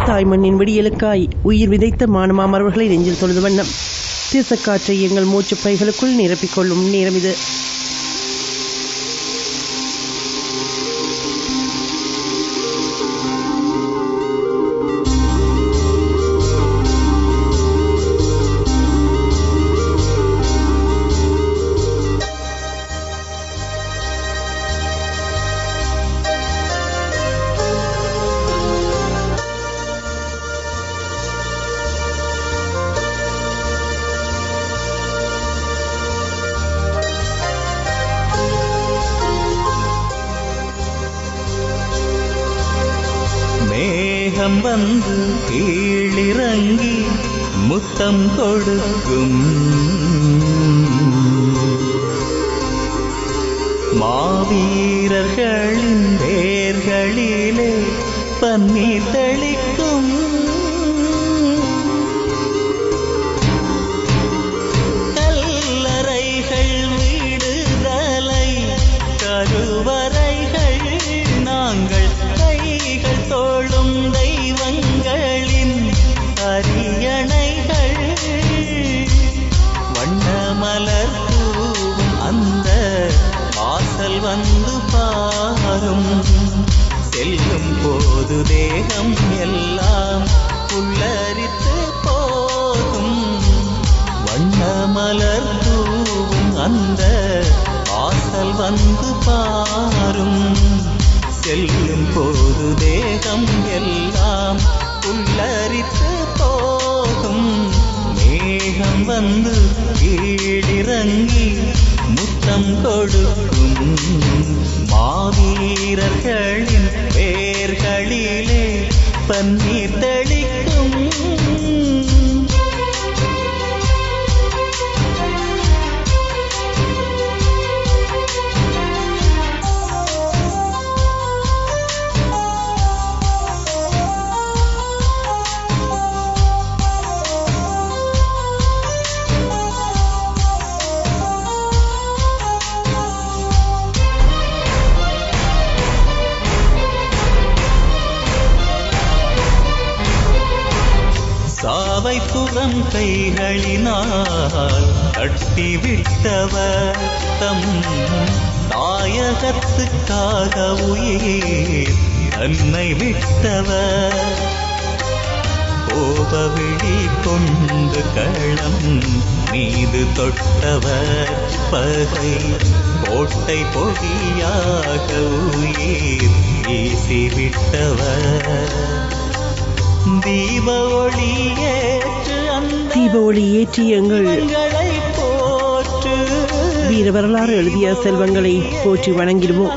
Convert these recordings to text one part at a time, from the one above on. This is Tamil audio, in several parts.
தாய்மண்ணின் விடியலுக்காய் உயிர் விதைத்த மானமாமரவர்களை நெஞ்சில் தொழுது வண்ணம் தேசக்காற்றை எங்கள் மூச்சுப் பைகளுக்குள் நிரப்பிக்கொள்ளும் நேரம் இது மேகம் வந்து கீழிறங்கி முத்தம் கொடுக்கும் மாவீரர்களின் வேர்களிலே பன்னீர் தெளிக்கும் கல்லறைகள் விடுதலை கருவறைகள் நாங்கள் கைகள் தோளும் தெய்வங்களின் அரியணைகள் வண்ணமலர் தூவும் அந்த வாசல் வந்து பாரும் செல்லும் போது தேகம் எல்லாம் புல்லரித்து போகும் வண்ணமலர் தூவும் அந்த வாசல் வந்து பாரும் செல்லும் போது தேகம் எல்லாம் புல்லரித்து போகும் மேகம் வந்து கீழிறங்கி முத்தம் கொடுக்கும் மாவீரர்களின் வேர்களிலே பன்னீர் தெளிக்கும் சாவை புறம் கைகளினால் கட்டிவிட்டவர் தம் தாயகத்துக்காக உயிர் தன்னை விட்டவர் கோபவிழி கொண்டு களம் மீது தொட்டவர் பகை கோட்டை பொடியாக உயிர் வீசிவிட்டவர் தீப ஒளியேற்று அந்த தீப ஒளி ஏற்றி எங்கள் பெண்களை போற்று வீர வரலாறு எழுதிய செல்வங்களை போற்றி வணங்கிடுவோம்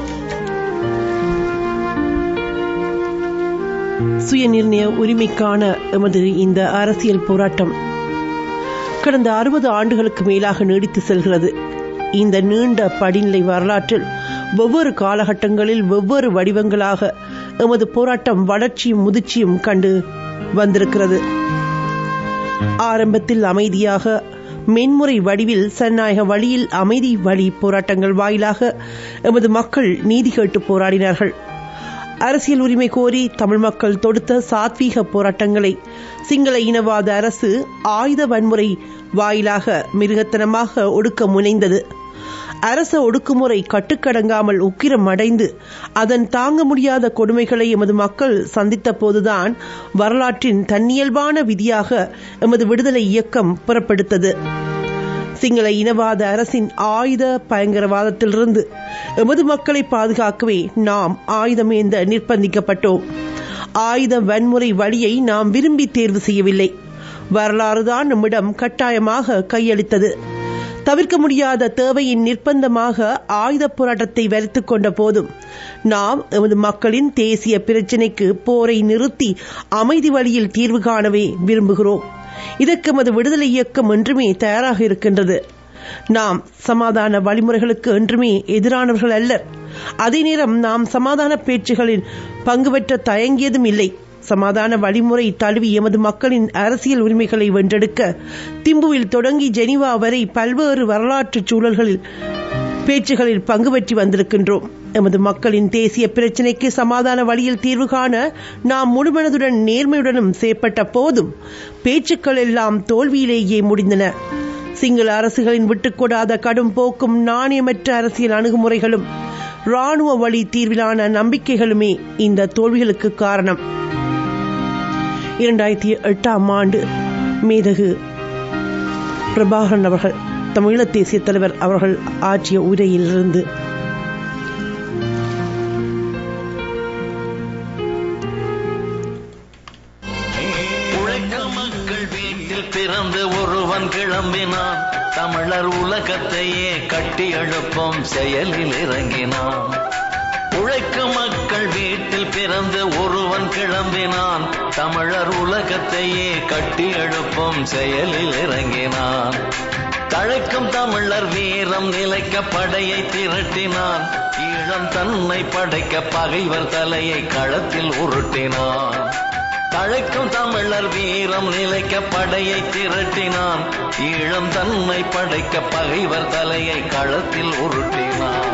சுயநிர்ணய உரிமைக்கான எமது இந்த அரசியல் போராட்டம் கடந்த அறுபது ஆண்டுகளுக்கு மேலாக நீடித்து செல்கிறது இந்த நீண்ட படிநிலை வரலாற்றில் ஒவ்வொரு காலகட்டங்களில் வெவ்வேறு வடிவங்களாக எமது போராட்டம் வளர்ச்சியும் முதிர்ச்சியும் கண்டு வந்திருக்கிறது ஆரம்பத்தில் அமைதியாக மென்முறை வடிவில் சனநாயக வழியில் அமைதி வழி போராட்டங்கள் வாயிலாக எமது மக்கள் நீதி கேட்டு போராடினார்கள் அரசியல் உரிமை கோரி தமிழ் மக்கள் தொடுத்த சாத்வீக போராட்டங்களை சிங்கள இனவாத அரசு ஆயுத வன்முறை வாயிலாக மிருகத்தனமாக ஒடுக்க முனைந்தது அரச ஒடுக்குமுறை கட்டுக்கடங்காமல் உக்கிரம் அடைந்து அதன் தாங்க முடியாத கொடுமைகளை எமது மக்கள் சந்தித்த போதுதான் வரலாற்றின் தன்னியல்பான விதியாக எமது விடுதலை இயக்கம் புறப்படுத்தது சிங்கள இனவாத அரசின் ஆயுத பயங்கரவாதத்திலிருந்து எமது மக்களை பாதுகாக்கவே நாம் ஆயுதமேந்த நிர்பந்திக்கப்பட்டோம் ஆயுத வன்முறை வழியை நாம் விரும்பி தேர்வு செய்யவில்லை வரலாறுதான் நம்மிடம் கட்டாயமாக கையளித்தது தவிர்க்க முடியாத தேவையின் நிர்பந்தமாக ஆயுத போராட்டத்தை வரித்துக் கொண்ட போதும் நாம் எமது மக்களின் தேசிய பிரச்சினைக்கு போரை நிறுத்தி அமைதி வழியில் தீர்வு காணவே விரும்புகிறோம் இதற்கு எமது விடுதலை இயக்கம் என்றுமே தயாராக இருக்கின்றது நாம் சமாதான வழிமுறைகளுக்கு என்றுமே எதிரானவர்கள் அல்லர் அதே நேரம் நாம் சமாதான பேச்சுகளில் பங்கு பெற்ற தயங்கியதும் இல்லை சமாதான வழிமுறை தழுவி எமது மக்களின் அரசியல் உரிமைகளை வென்றெடுக்க திம்புவில் தொடங்கி ஜெனீவா வரை பல்வேறு வரலாற்று சூழல்களில் பேச்சுகளில் பங்கு பெற்றி வந்திருக்கின்றோம் எமது மக்களின் தேசிய பிரச்சினைக்கு சமாதான வழியில் தீர்வு காண நாம் முழுமனதுடன் நேர்மையுடனும் செயற்பட்ட போதும் பேச்சுக்கள் எல்லாம் தோல்வியிலேயே முடிந்தன சிங்கள அரசுகளின் விட்டுக்கொடாத கடும் போக்கும் நாணயமற்ற அரசியல் அணுகுமுறைகளும் இராணுவ வழி தீர்விலான நம்பிக்கைகளுமே இந்த தோல்விகளுக்கு காரணம் இரண்டாயிரத்தி எட்டாம் ஆண்டு மேதகு பிரபாகரன் அவர்கள் தமிழீழ தேசிய தலைவர் அவர்கள் ஆற்றிய உரையிலிருந்து உழைக்கும் மக்கள் வீட்டில் பிறந்து ஒருவன் கிளம்பினான் தமிழர் உலகத்தையே கட்டி எழுப்பும் செயலில் இறங்கினான் உழைக்கும் மக்கள் வீட்டில் பிறந்து ஒருவன் கிளம்பினான் தமிழர் உலகத்தையே கட்டி எழுப்பும் செயலில் இறங்கினான் தழைக்கும் தமிழர் வீரம் நிலைக்க படையை திரட்டினான் ஈழம் தன்னை படைக்க பகைவர் தலையை களத்தில் உருட்டினான் தழைக்கும் தமிழர் வீரம் நிலைக்க படையை திரட்டினான் ஈழம் தன்னை படைக்க பகைவர் தலையை களத்தில் உருட்டினான்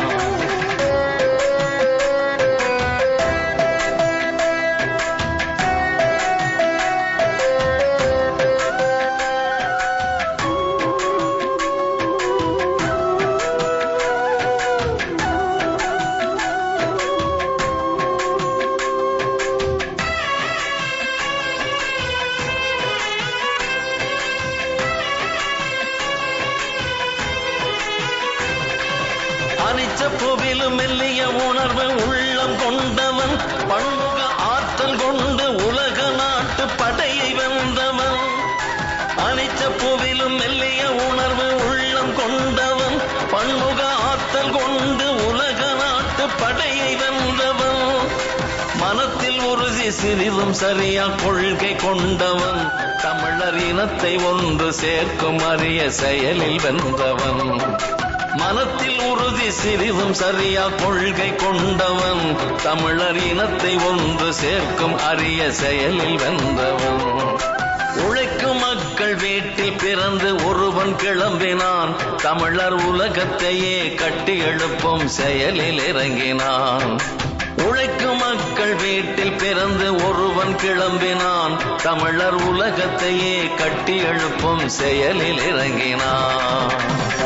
அனிச்ச புவிலும் மெல்லிய உணர்வு உள்ளம் கொண்டவன் பன்முக ஆற்றல் கொண்டு உலக நாட்டு படையை வென்றவன் அனிச்ச புவிலும் மெல்லிய உணர்வு உள்ளம் கொண்டவன் பன்முக ஆற்றல் கொண்டு உலக நாட்டு படையை வென்றவன் மனத்தில் உறுதி சிறிதும் சரியா கொள்கை கொண்டவன் தமிழர் இனத்தை ஒன்று சேர்க்கும் அரிய செயலில் வென்றவன் மனத்தில் உறுதி சிறிதும் சரியா கொள்கை கொண்டவன் தமிழர் இனத்தை ஒன்று சேர்க்கும் அரிய செயலில் வென்றவன் உழைக்கும் மக்கள் வீட்டில் பிறந்து ஒருவன் கிளம்பினான் தமிழர் உலகத்தையே கட்டி எழுப்பும் செயலில் இறங்கினான் உழைக்கும் மக்கள் வீட்டில் பிறந்து ஒருவன் கிளம்பினான் தமிழர் உலகத்தையே கட்டி எழுப்பும் செயலில் இறங்கினான்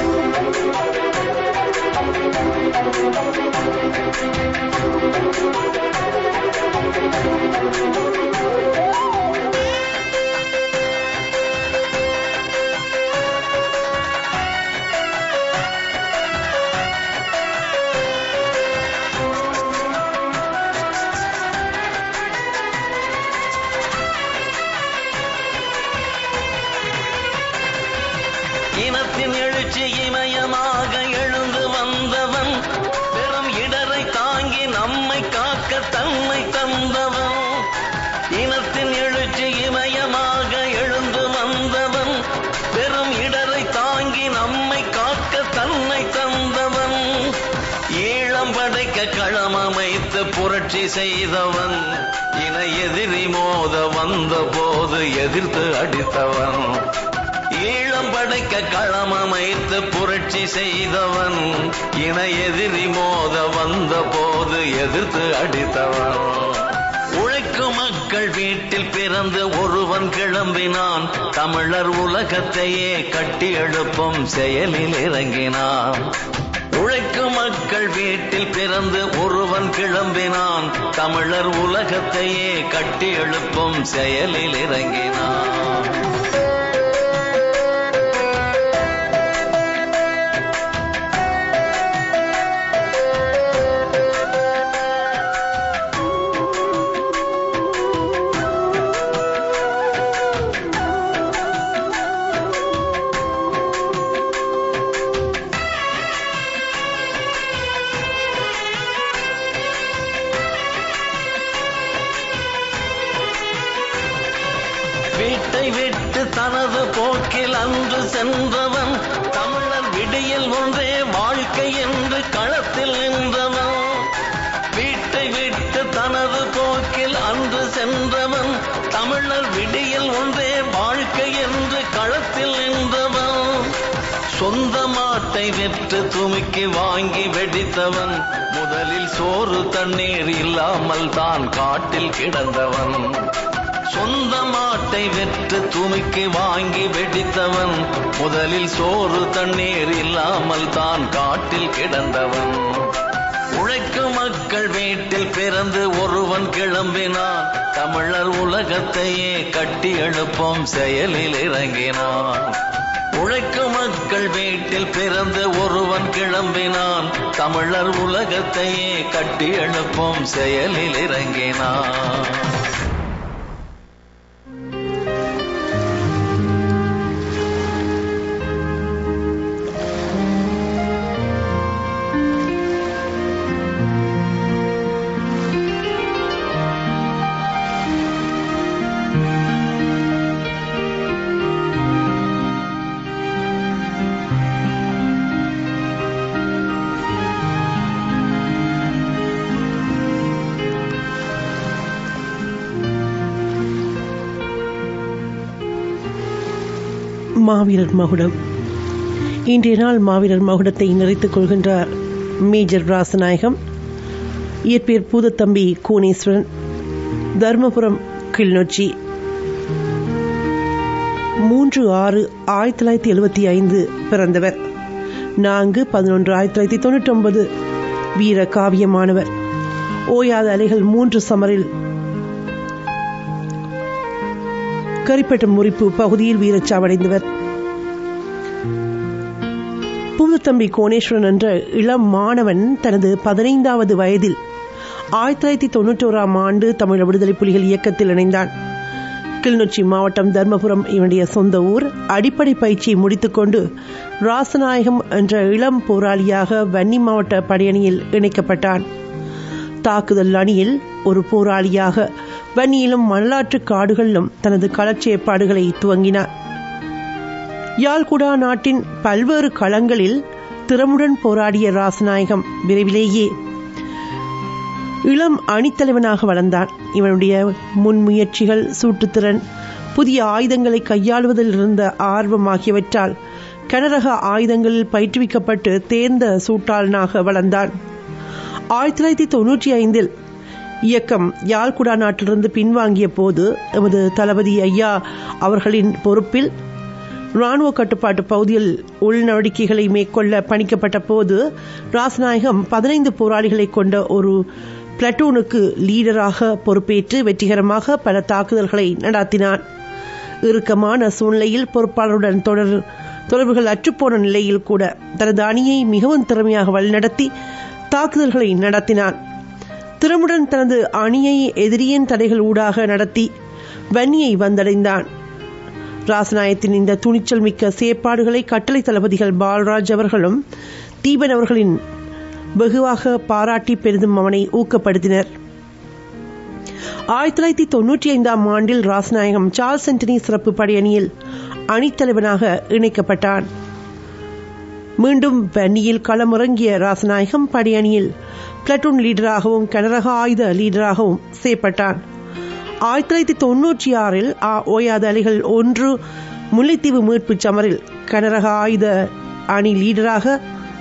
இனத்தின் எழுச்சி இமயமாக எழுந்து வந்தவன் பெரும் இடரை தாங்கி நம்மை காக்க தன்னை தந்தவன் இனத்தின் எழுச்சி இமயமாக எழுந்து வந்தவன் பெரும் இடரை தாங்கி நம்மை காக்க தன்னை தந்தவன் ஈழம் படைக்க களம் அமைத்து புரட்சி செய்தவன் இன எதிரி மோத வந்த போது எதிர்த்து அடித்தவன் ஈழம் படைக்க களம் அமைத்து புரட்சி செய்தவன் இன எதிரி மோத வந்த போது எதிர்த்து அடித்தவன் உழைக்கும் மக்கள் வீட்டில் பிறந்து ஒருவன் கிளம்பினான் தமிழர் உலகத்தையே கட்டி எழுப்பும் செயலில் இறங்கினான் உழைக்கும் மக்கள் வீட்டில் பிறந்து ஒருவன் கிளம்பினான் தமிழர் உலகத்தையே கட்டி எழுப்பும் செயலில் இறங்கினான் வீட்டை விட்டு தனது போக்கில் அன்று சென்றவன் தமிழர் விடியல் ஒன்றே வாழ்க்கை என்று களத்தில் நின்றவன் வீட்டை விட்டு தனது போக்கில் அன்று சென்றவன் தமிழர் விடியல் ஒன்றே வாழ்க்கை என்று களத்தில் நின்றவன் சொந்த மாட்டை மாட்டை விற்று துமிக்கி வாங்கி வெடித்தவன் முதலில் சோறு தண்ணீர் இல்லாமல் தான் காட்டில் கிடந்தவன் சொந்த மாட்டை விற்று துமிக்கி வாங்கி வெடித்தவன் முதலில் சோறு தண்ணீர் இல்லாமல் தான் காட்டில் கிடந்தவன் உழைக்கும் மக்கள் வீட்டில் பிறந்து ஒருவன் கிளம்பினான் தமிழர் உலகத்தையே கட்டி எழுப்பும் செயலில் இறங்கினான் உழைக்கும் மக்கள் வீட்டில் பிறந்து ஒருவன் கிளம்பினான் தமிழர் உலகத்தையே கட்டி எழுப்பும் செயலில் இறங்கினான் மாவீரர் மகுடம் இன்றைய நாள் மாவீரர் மகுடத்தை நிறைத்துக் கொள்கின்றார் மேஜர் ராசநாயகம் இயற்பெயர் பூதத்தம்பி கோணேஸ்வரன் தர்மபுரம் கிளிநொச்சி மூன்று ஆறு ஆயிரத்தி தொள்ளாயிரத்தி எழுபத்தி ஐந்து பிறந்தவர் நான்கு பதினொன்று ஆயிரத்தி தொள்ளாயிரத்தி தொண்ணூற்றி ஒன்பது வீர காவியமானவர் ஓயாத அலைகள் மூன்று சமரில் கரிப்பட்ட முறிப்பு பகுதியில் வீரச்சாவடைந்தவர் பூதத்தம்பி கோணேஸ்வரன் என்ற இளம் மாணவன் தனது பதினைந்தாவது வயதில் ஆயிரத்தி தொள்ளாயிரத்தி தொண்ணூற்றி ஓராம் ஆண்டு தமிழ் விடுதலை புலிகள் இயக்கத்தில் இணைந்தான் கிளிநொச்சி மாவட்டம் தர்மபுரம் இவனுடைய சொந்த ஊர் அடிப்படை பயிற்சியை முடித்துக்கொண்டு ராசநாயகம் என்ற இளம் போராளியாக வன்னி மாவட்ட படையணியில் இணைக்கப்பட்டான் தாக்குதல் அணியில் ஒரு போராளியாக வன்னியிலும் மல்லாற்று காடுகளிலும் தனது களச்சேற்பாடுகளை துவங்கினார் யாழ்குடா நாட்டின் பல்வேறு களங்களில் திறமுடன் போராடிய ராசநாயகம் விரைவிலேயே இளம் அணித்தலைவனாக வளர்ந்தான் இவனுடைய முன்முயற்சிகள் சூட்டுத்திறன் புதிய ஆயுதங்களை கையாளுவதில் இருந்த ஆர்வம் ஆகியவற்றால் கனரக ஆயுதங்களில் பயிற்றுவிக்கப்பட்டு தேர்ந்த சூட்டாளனாக வளர்ந்தான் ஆயிரத்தி தொள்ளாயிரத்தி தொன்னூற்றி ஐந்தில் இயக்கம் யாழ்குடா நாட்டிலிருந்து பின்வாங்கிய போது எமது தளபதி ஐயா அவர்களின் பொறுப்பில் இராணுவ கட்டுப்பாட்டு பகுதியில் உள்நடவடிக்கைகளை மேற்கொள்ள பணிக்கப்பட்ட போது ராசநாயகம் பதினைந்து போராளிகளை கொண்ட ஒரு பிளட்டூனுக்கு லீடராக பொறுப்பேற்று வெற்றிகரமாக பல தாக்குதல்களை நடாத்தினான் இறுக்கமான சூழ்நிலையில் பொறுப்பாளருடன் தொடர் தொடர்புகள் அற்றுப்போன நிலையில் கூட தனது அணியை மிகவும் திறமையாக வழிநடத்தி தாக்குதல்களை நடத்தினான் திறமுடன் தனது அணியை எதிரியின் தடைகள் ஊடாக நடத்தி வன்னியை வந்தடைந்தான் ராசநாயத்தின் இந்த துணிச்சல் மிக்க செயற்பாடுகளை கட்டளை தளபதிகள் பால்ராஜ் அவர்களும் தீபன் அவர்களின் வெகுவாக பாராட்டி பெரிதும் அவனை ஊக்கப்படுத்தினர் ஆயிரத்தி தொள்ளாயிரத்தி தொன்னூற்றி ஐந்தாம் ஆண்டில் ராசநாயகம் சார்ல்ஸ் சென்டனி சிறப்பு படையணியில் அணித்தலைவனாக இணைக்கப்பட்டான் மீண்டும் வன்னியில் களமிறங்கிய ராசநாயகம் படையணியில் பிளட்டூன் லீடராகவும் கனரக ஆயுத லீடராகவும் செயற்பட்டான் ஆயிரத்தி தொள்ளாயிரத்தி தொன்னூற்றி ஆறில் ஆ ஓயாத அலைகள் ஒன்று முல்லைத்தீவு மீட்புச் சமரில் கனரக ஆயுத அணி லீடராக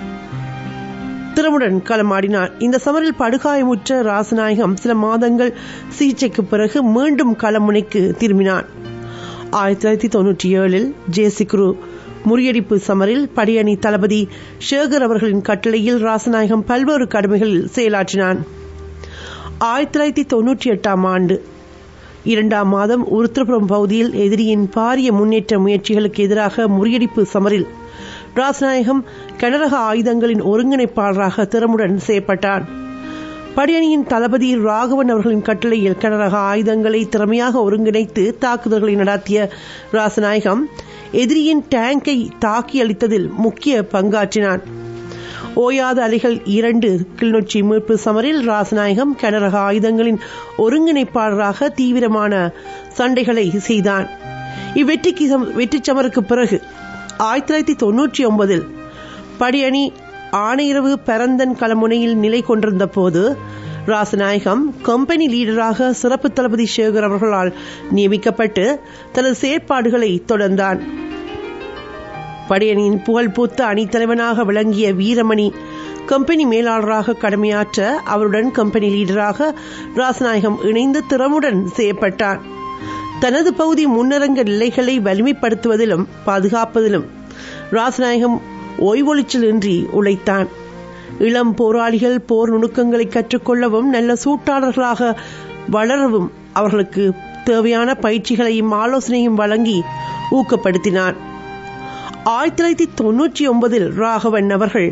திறமுடன் களமாடினார் இந்த சமரில் படுகாயமுற்ற ராசநாயகம் சில மாதங்கள் சிகிச்சைக்கு பிறகு மீண்டும் களமுனைக்கு திரும்பினான் ஆயிரத்தி தொள்ளாயிரத்தி தொன்னூற்றி ஏழில் ஜேசிகுரு முறியடிப்பு சமரில் படையணி தளபதி ஷேகர் அவர்களின் கட்டளையில் ராசநாயகம் பல்வேறு கடமைகளில் செயலாற்றினான் ஆயிரத்தி தொள்ளாயிரத்தி தொன்னூற்றி எட்டாம் ஆண்டு இரண்டாம் மாதம் உருத்திரபுரம் பகுதியில் எதிரியின் பாரிய முன்னேற்ற முயற்சிகளுக்கு எதிராக முறியடிப்பு சமரில் ராசநாயகம் கனரக ஆயுதங்களின் ஒருங்கிணைப்பாளராக திறமுடன் செயற்பட்டான் படையணியின் தளபதி ராகவன் அவர்களின் கட்டளையில் கனரக ஆயுதங்களை திறமையாக ஒருங்கிணைத்து தாக்குதல்களை நடத்திய ராசநாயகம் எதிரியின் டேங்கை தாக்கி அளித்ததில் முக்கிய பங்காற்றினான் ஓயாத அலைகள் இரண்டு கிளிநொச்சி மீட்பு சமரில் ராசநாயகம் கனரக ஆயுதங்களின் ஒருங்கிணைப்பாளராக தீவிரமான சண்டைகளை செய்தான் இவ்வெற்றிக்கு வெற்றி சமருக்கு பிறகு ஆயிரத்தி தொள்ளாயிரத்தி தொன்னூற்றி ஒன்பதில் படையணி ஆணையரவு பரந்தன் களமுனையில் நிலை கொண்டிருந்த போது ராசநாயகம் கம்பெனி லீடராக சிறப்பு தளபதி சேகர் அவர்களால் நியமிக்கப்பட்டு தனது செயற்பாடுகளை தொடர்ந்தான் படையணியின் புகழ்பூத்த அணித்தலைவனாக விளங்கிய வீரமணி கம்பெனி மேலாளராக கடமையாற்ற அவருடன் கம்பெனி லீடராக ராசநாயகம் இணைந்து திறமுடன் செய்யப்பட்டான் தனது பகுதி முன்னரங்க நிலைகளை வலிமைப்படுத்துவதிலும் பாதுகாப்பதிலும் ராசநாயகம் ஓய்வொழிச்சல் இன்றி உழைத்தான் இளம் போராளிகள் போர் நுணுக்கங்களை கற்றுக்கொள்ளவும் நல்ல சூட்டாளர்களாக வளரவும் அவர்களுக்கு தேவையான பயிற்சிகளையும் ஆலோசனையும் வழங்கி ஊக்கப்படுத்தினார் ஆயிரத்தி தொள்ளாயிரத்தி தொன்னூற்றி ஒன்பதில் ராகவன் அவர்கள்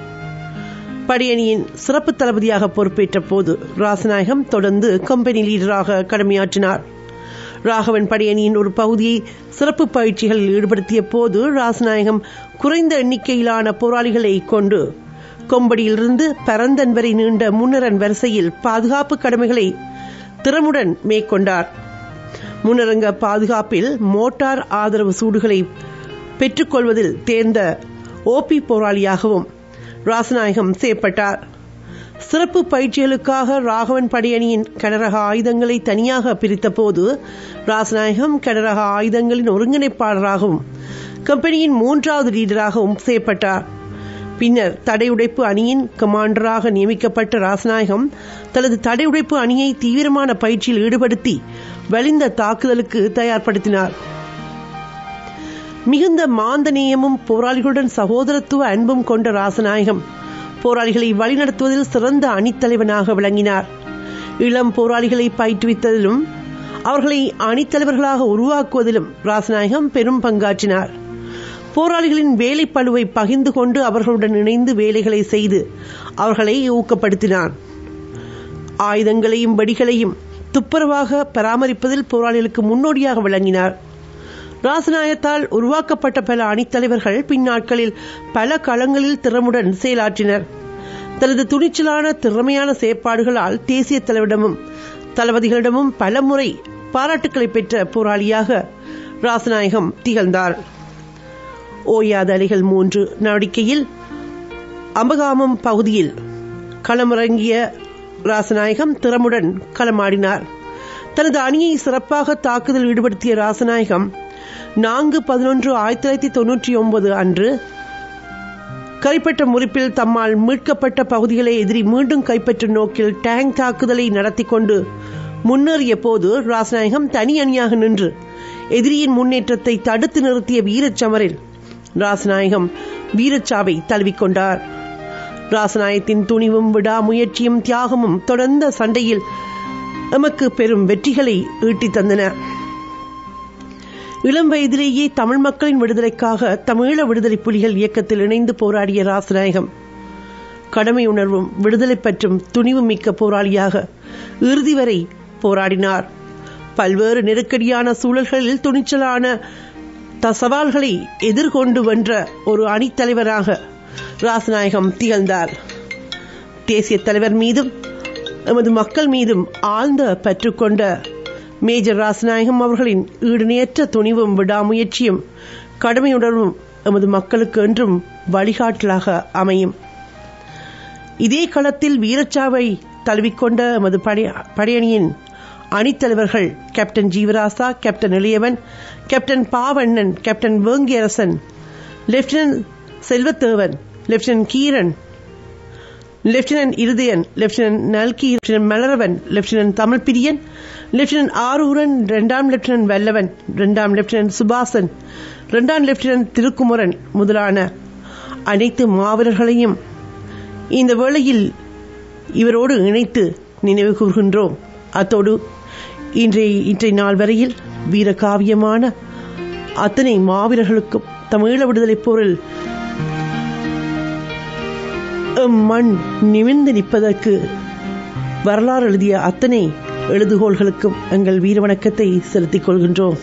படையணியின் சிறப்பு தளபதியாக பொறுப்பேற்ற போது ராசநாயகம் தொடர்ந்து கம்பெனி லீடராக கடமையாற்றினார் ராகவன் படையணியின் ஒரு பகுதியை சிறப்பு பயிற்சிகளில் ஈடுபடுத்திய போது ராசநாயகம் குறைந்த எண்ணிக்கையிலான போராளிகளை கொண்டு கொம்படியிலிருந்து பரந்தன் வரை நீண்ட முன்னரன் வரிசையில் பாதுகாப்பு கடமைகளை திறமுடன் மேற்கொண்டார் முன்னரங்க பாதுகாப்பில் மோட்டார் ஆதரவு சூடுகளை பெற்றுக்கொள்வதில் தேர்ந்த ஓபி போராளியாகவும் ராசநாயகம் செய்யப்பட்டார் சிறப்பு பயிற்சிகளுக்காக ராகவன் படையணியின் கனரக ஆயுதங்களை தனியாக பிரித்தபோது ராசநாயகம் கனரக ஆயுதங்களின் ஒருங்கிணைப்பாளராகவும் கம்பெனியின் மூன்றாவது லீடராகவும் செய்யப்பட்டார் பின்னர் தடையுடைப்பு அணியின் கமாண்டராக நியமிக்கப்பட்ட ராசநாயகம் தனது தடையுடைப்பு அணியை தீவிரமான பயிற்சியில் ஈடுபடுத்தி வலிந்த தாக்குதலுக்கு தயார்படுத்தினார் மிகுந்த மாந்தநேயமும் போராளிகளுடன் சகோதரத்துவ அன்பும் கொண்ட ராசநாயகம் போராளிகளை வழிநடத்துவதில் சிறந்த அணித்தலைவனாக விளங்கினார் இளம் போராளிகளை பயிற்றுவித்ததிலும் அவர்களை அணித்தலைவர்களாக உருவாக்குவதிலும் ராசநாயகம் பெரும் பங்காற்றினார் போராளிகளின் வேலை பழுவை பகிர்ந்து கொண்டு அவர்களுடன் இணைந்து வேலைகளை செய்து அவர்களை ஊக்கப்படுத்தினார் ஆயுதங்களையும் வெடிகளையும் துப்புரவாக பராமரிப்பதில் போராளிகளுக்கு முன்னோடியாக விளங்கினார் ராசநாயத்தால் உருவாக்கப்பட்ட பல அணித்தலைவர்கள் பின்னாட்களில் பல களங்களில் திறமுடன் செயலாற்றினர் தனது துணிச்சலான திறமையான செயற்பாடுகளால் தேசிய தலைவரிடமும் தளபதிகளிடமும் பல முறை பாராட்டுக்களை பெற்ற போராளியாக ராசநாயகம் திகழ்ந்தார் ஓயாத அலைகள் மூன்று நடவடிக்கையில் அம்பகாமம் பகுதியில் களமிறங்கிய ராசநாயகம் திறமுடன் களமாடினார் தனது அணியை சிறப்பாக தாக்குதல் ஈடுபடுத்திய ராசநாயகம் நான்கு பதினொன்று ஆயிரத்தி தொள்ளாயிரத்தி தொன்னூற்றி ஒன்பது அன்று கைப்பற்ற முறிப்பில் தம்மால் மீட்கப்பட்ட பகுதிகளை எதிரி மீண்டும் கைப்பற்றும் நோக்கில் டேங்க் தாக்குதலை நடத்தி கொண்டு முன்னேறிய போது ராசநாயகம் தனி அணியாக நின்று எதிரியின் முன்னேற்றத்தை தடுத்து நிறுத்திய வீரச்சமரில் ராசநாயகம் வீரச்சாவை தழுவிக்கொண்டார் ராசநாயகத்தின் துணிவும் விடாமுயற்சியும் தியாகமும் தொடர்ந்த சண்டையில் எமக்கு பெரும் வெற்றிகளை ஈட்டித் தந்தன இளம் வயதிலேயே தமிழ் மக்களின் விடுதலைக்காக தமிழீழ விடுதலை புலிகள் இயக்கத்தில் இணைந்து போராடிய ராசநாயகம் கடமை உணர்வும் விடுதலை பற்றும் துணிவு மிக்க போராளியாக இறுதி வரை போராடினார் பல்வேறு நெருக்கடியான சூழல்களில் துணிச்சலான த சவால்களை எதிர்கொண்டு வென்ற ஒரு அணித்தலைவராக ராசநாயகம் திகழ்ந்தார் தேசிய தலைவர் மீதும் எமது மக்கள் மீதும் ஆழ்ந்த பற்று கொண்ட மேஜர் ராசநாயகம் அவர்களின் ஈடுநேற்ற துணிவும் விடாமுயற்சியும் கடமையுணர்வும் எமது மக்களுக்கு என்றும் வழிகாட்டலாக அமையும் இதே களத்தில் வீரச்சாவை தழுவிக்கொண்ட எமது படை படையணியின் அணித்தலைவர்கள் captain Jeevarasa captain Ilaiyavan captain Pavannan captain Vengiyarasan lieutenant Selvathevan lieutenant Keeran lieutenant Iruthayan lieutenant Nalki lieutenant Malaravan lieutenant Tamilpiriyan lieutenant Aruran இரண்டாம் லெப்டினன்ட் வல்லவன் இரண்டாம் லெப்டினன்ட் சுபாசன் இரண்டாம் லெப்டினன்ட் திருக்குமரன் முதலான அனைத்து மாவீரர்களையும் இந்த வேளையில் இவரோடு இணைத்து நினைவு கூர்கின்றோம் அத்தோடு இன்றைய இன்றைய நாள் வரையில் வீரகாவியமான அத்தனை மாவீரர்களுக்கும் தமிழீழ விடுதலை போரில் எம் மண் நிமிர்ந்து நிற்பதற்கு வரலாறு எழுதிய அத்தனை எழுதுகோள்களுக்கும் எங்கள் வீர வணக்கத்தை செலுத்திக் கொள்கின்றோம்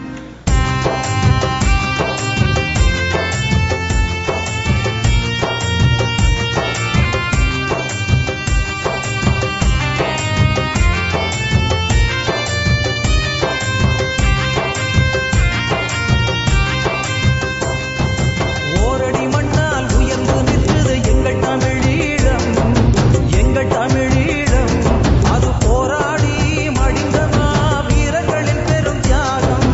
ஓரடி மண்ணால் உயர்ந்து நிற்கிறது எங்கள் தமிழீழம் எங்கள் தமிழீழம் அது போராடி மடிந்த வீரர்களின் பெரும் தியாகம்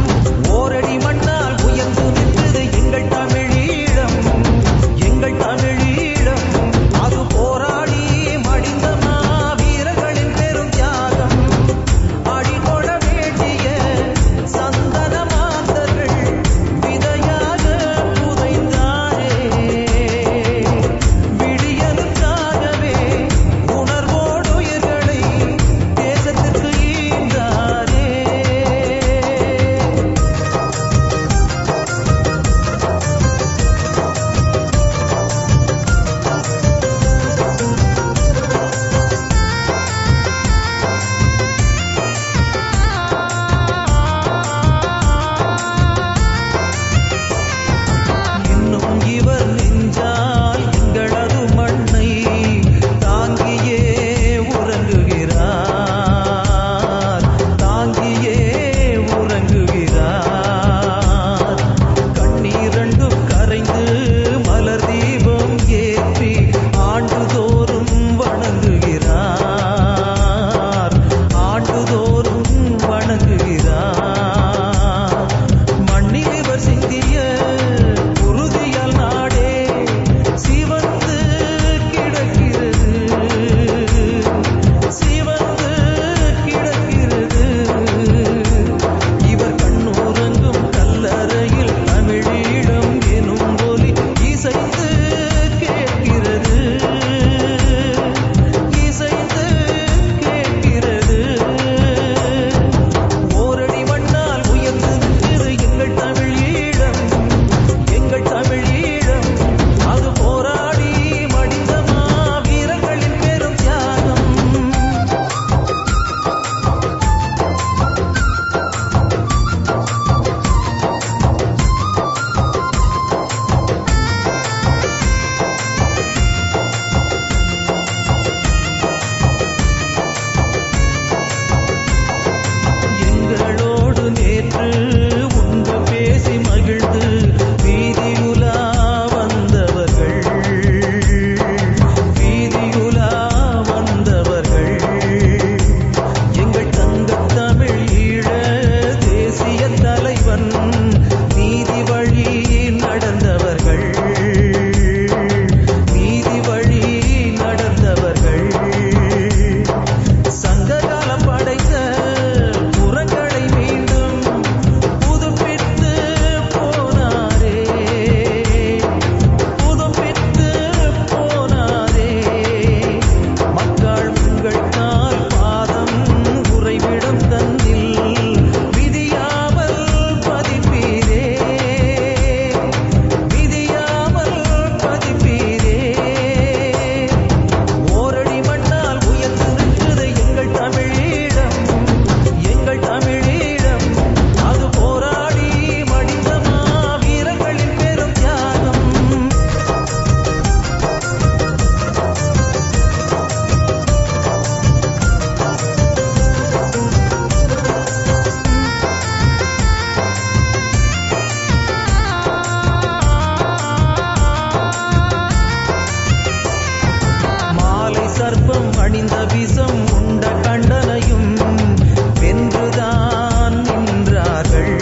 கனிந்த விஷம் உண்ட கண்டனையும் வென்றுதான் நின்றார்கள்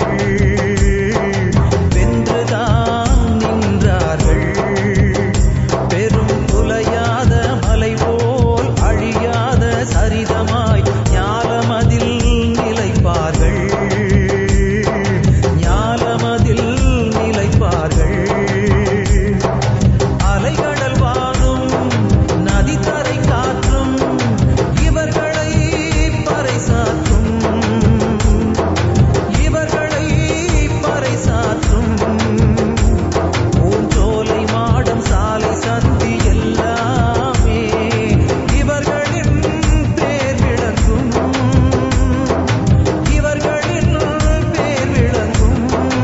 வென்றுதான் நின்றார்கள் பெரும் புலையாத மலை போல் அழியாத சரிதமாய் ஞாலமதில் நிலைப்பார்கள் ஞாலமதில் நிலைப்பார்கள் அலைகடல் வாழும் நதித்தரை காற்றும் இவர்களை பறைசாற்றும் இவர்களை பறைசாற்றும் பூஞ்சோலை மாடம் சாலை சந்தி எல்லாமே இவர்களின் பேர் விளங்கும் இவர்களின் பேர் விளங்கும்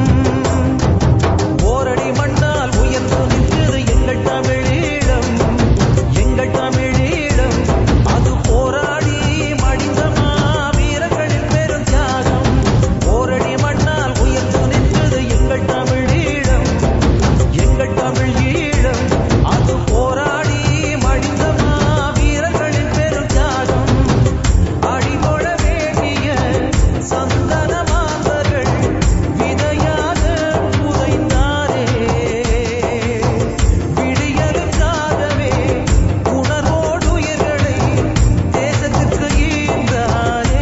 ஓரடி மண்ணால் உயர்ந்து நின்றது எங்கள் தமிழீழம் எங்கள் தமிழீழம் அது போராடி மடிந்த மாவீரர்களின் பெரும் தியாகம் ஓரடி மண்ணால் உயர்ந்து நின்றது எங்கள் தமிழீழம் எங்கள் தமிழீழம் அது போராடி மடிந்த மாவீரர்களின் பெரும் தியாகம் அடிகொட வேண்டிய சந்தன மாந்தர்கள் விதையாக புதைந்தாரே விடியலுக்காகவே உணர்வோடு உயிர்களை தேசத்திற்கு ஈந்தாரே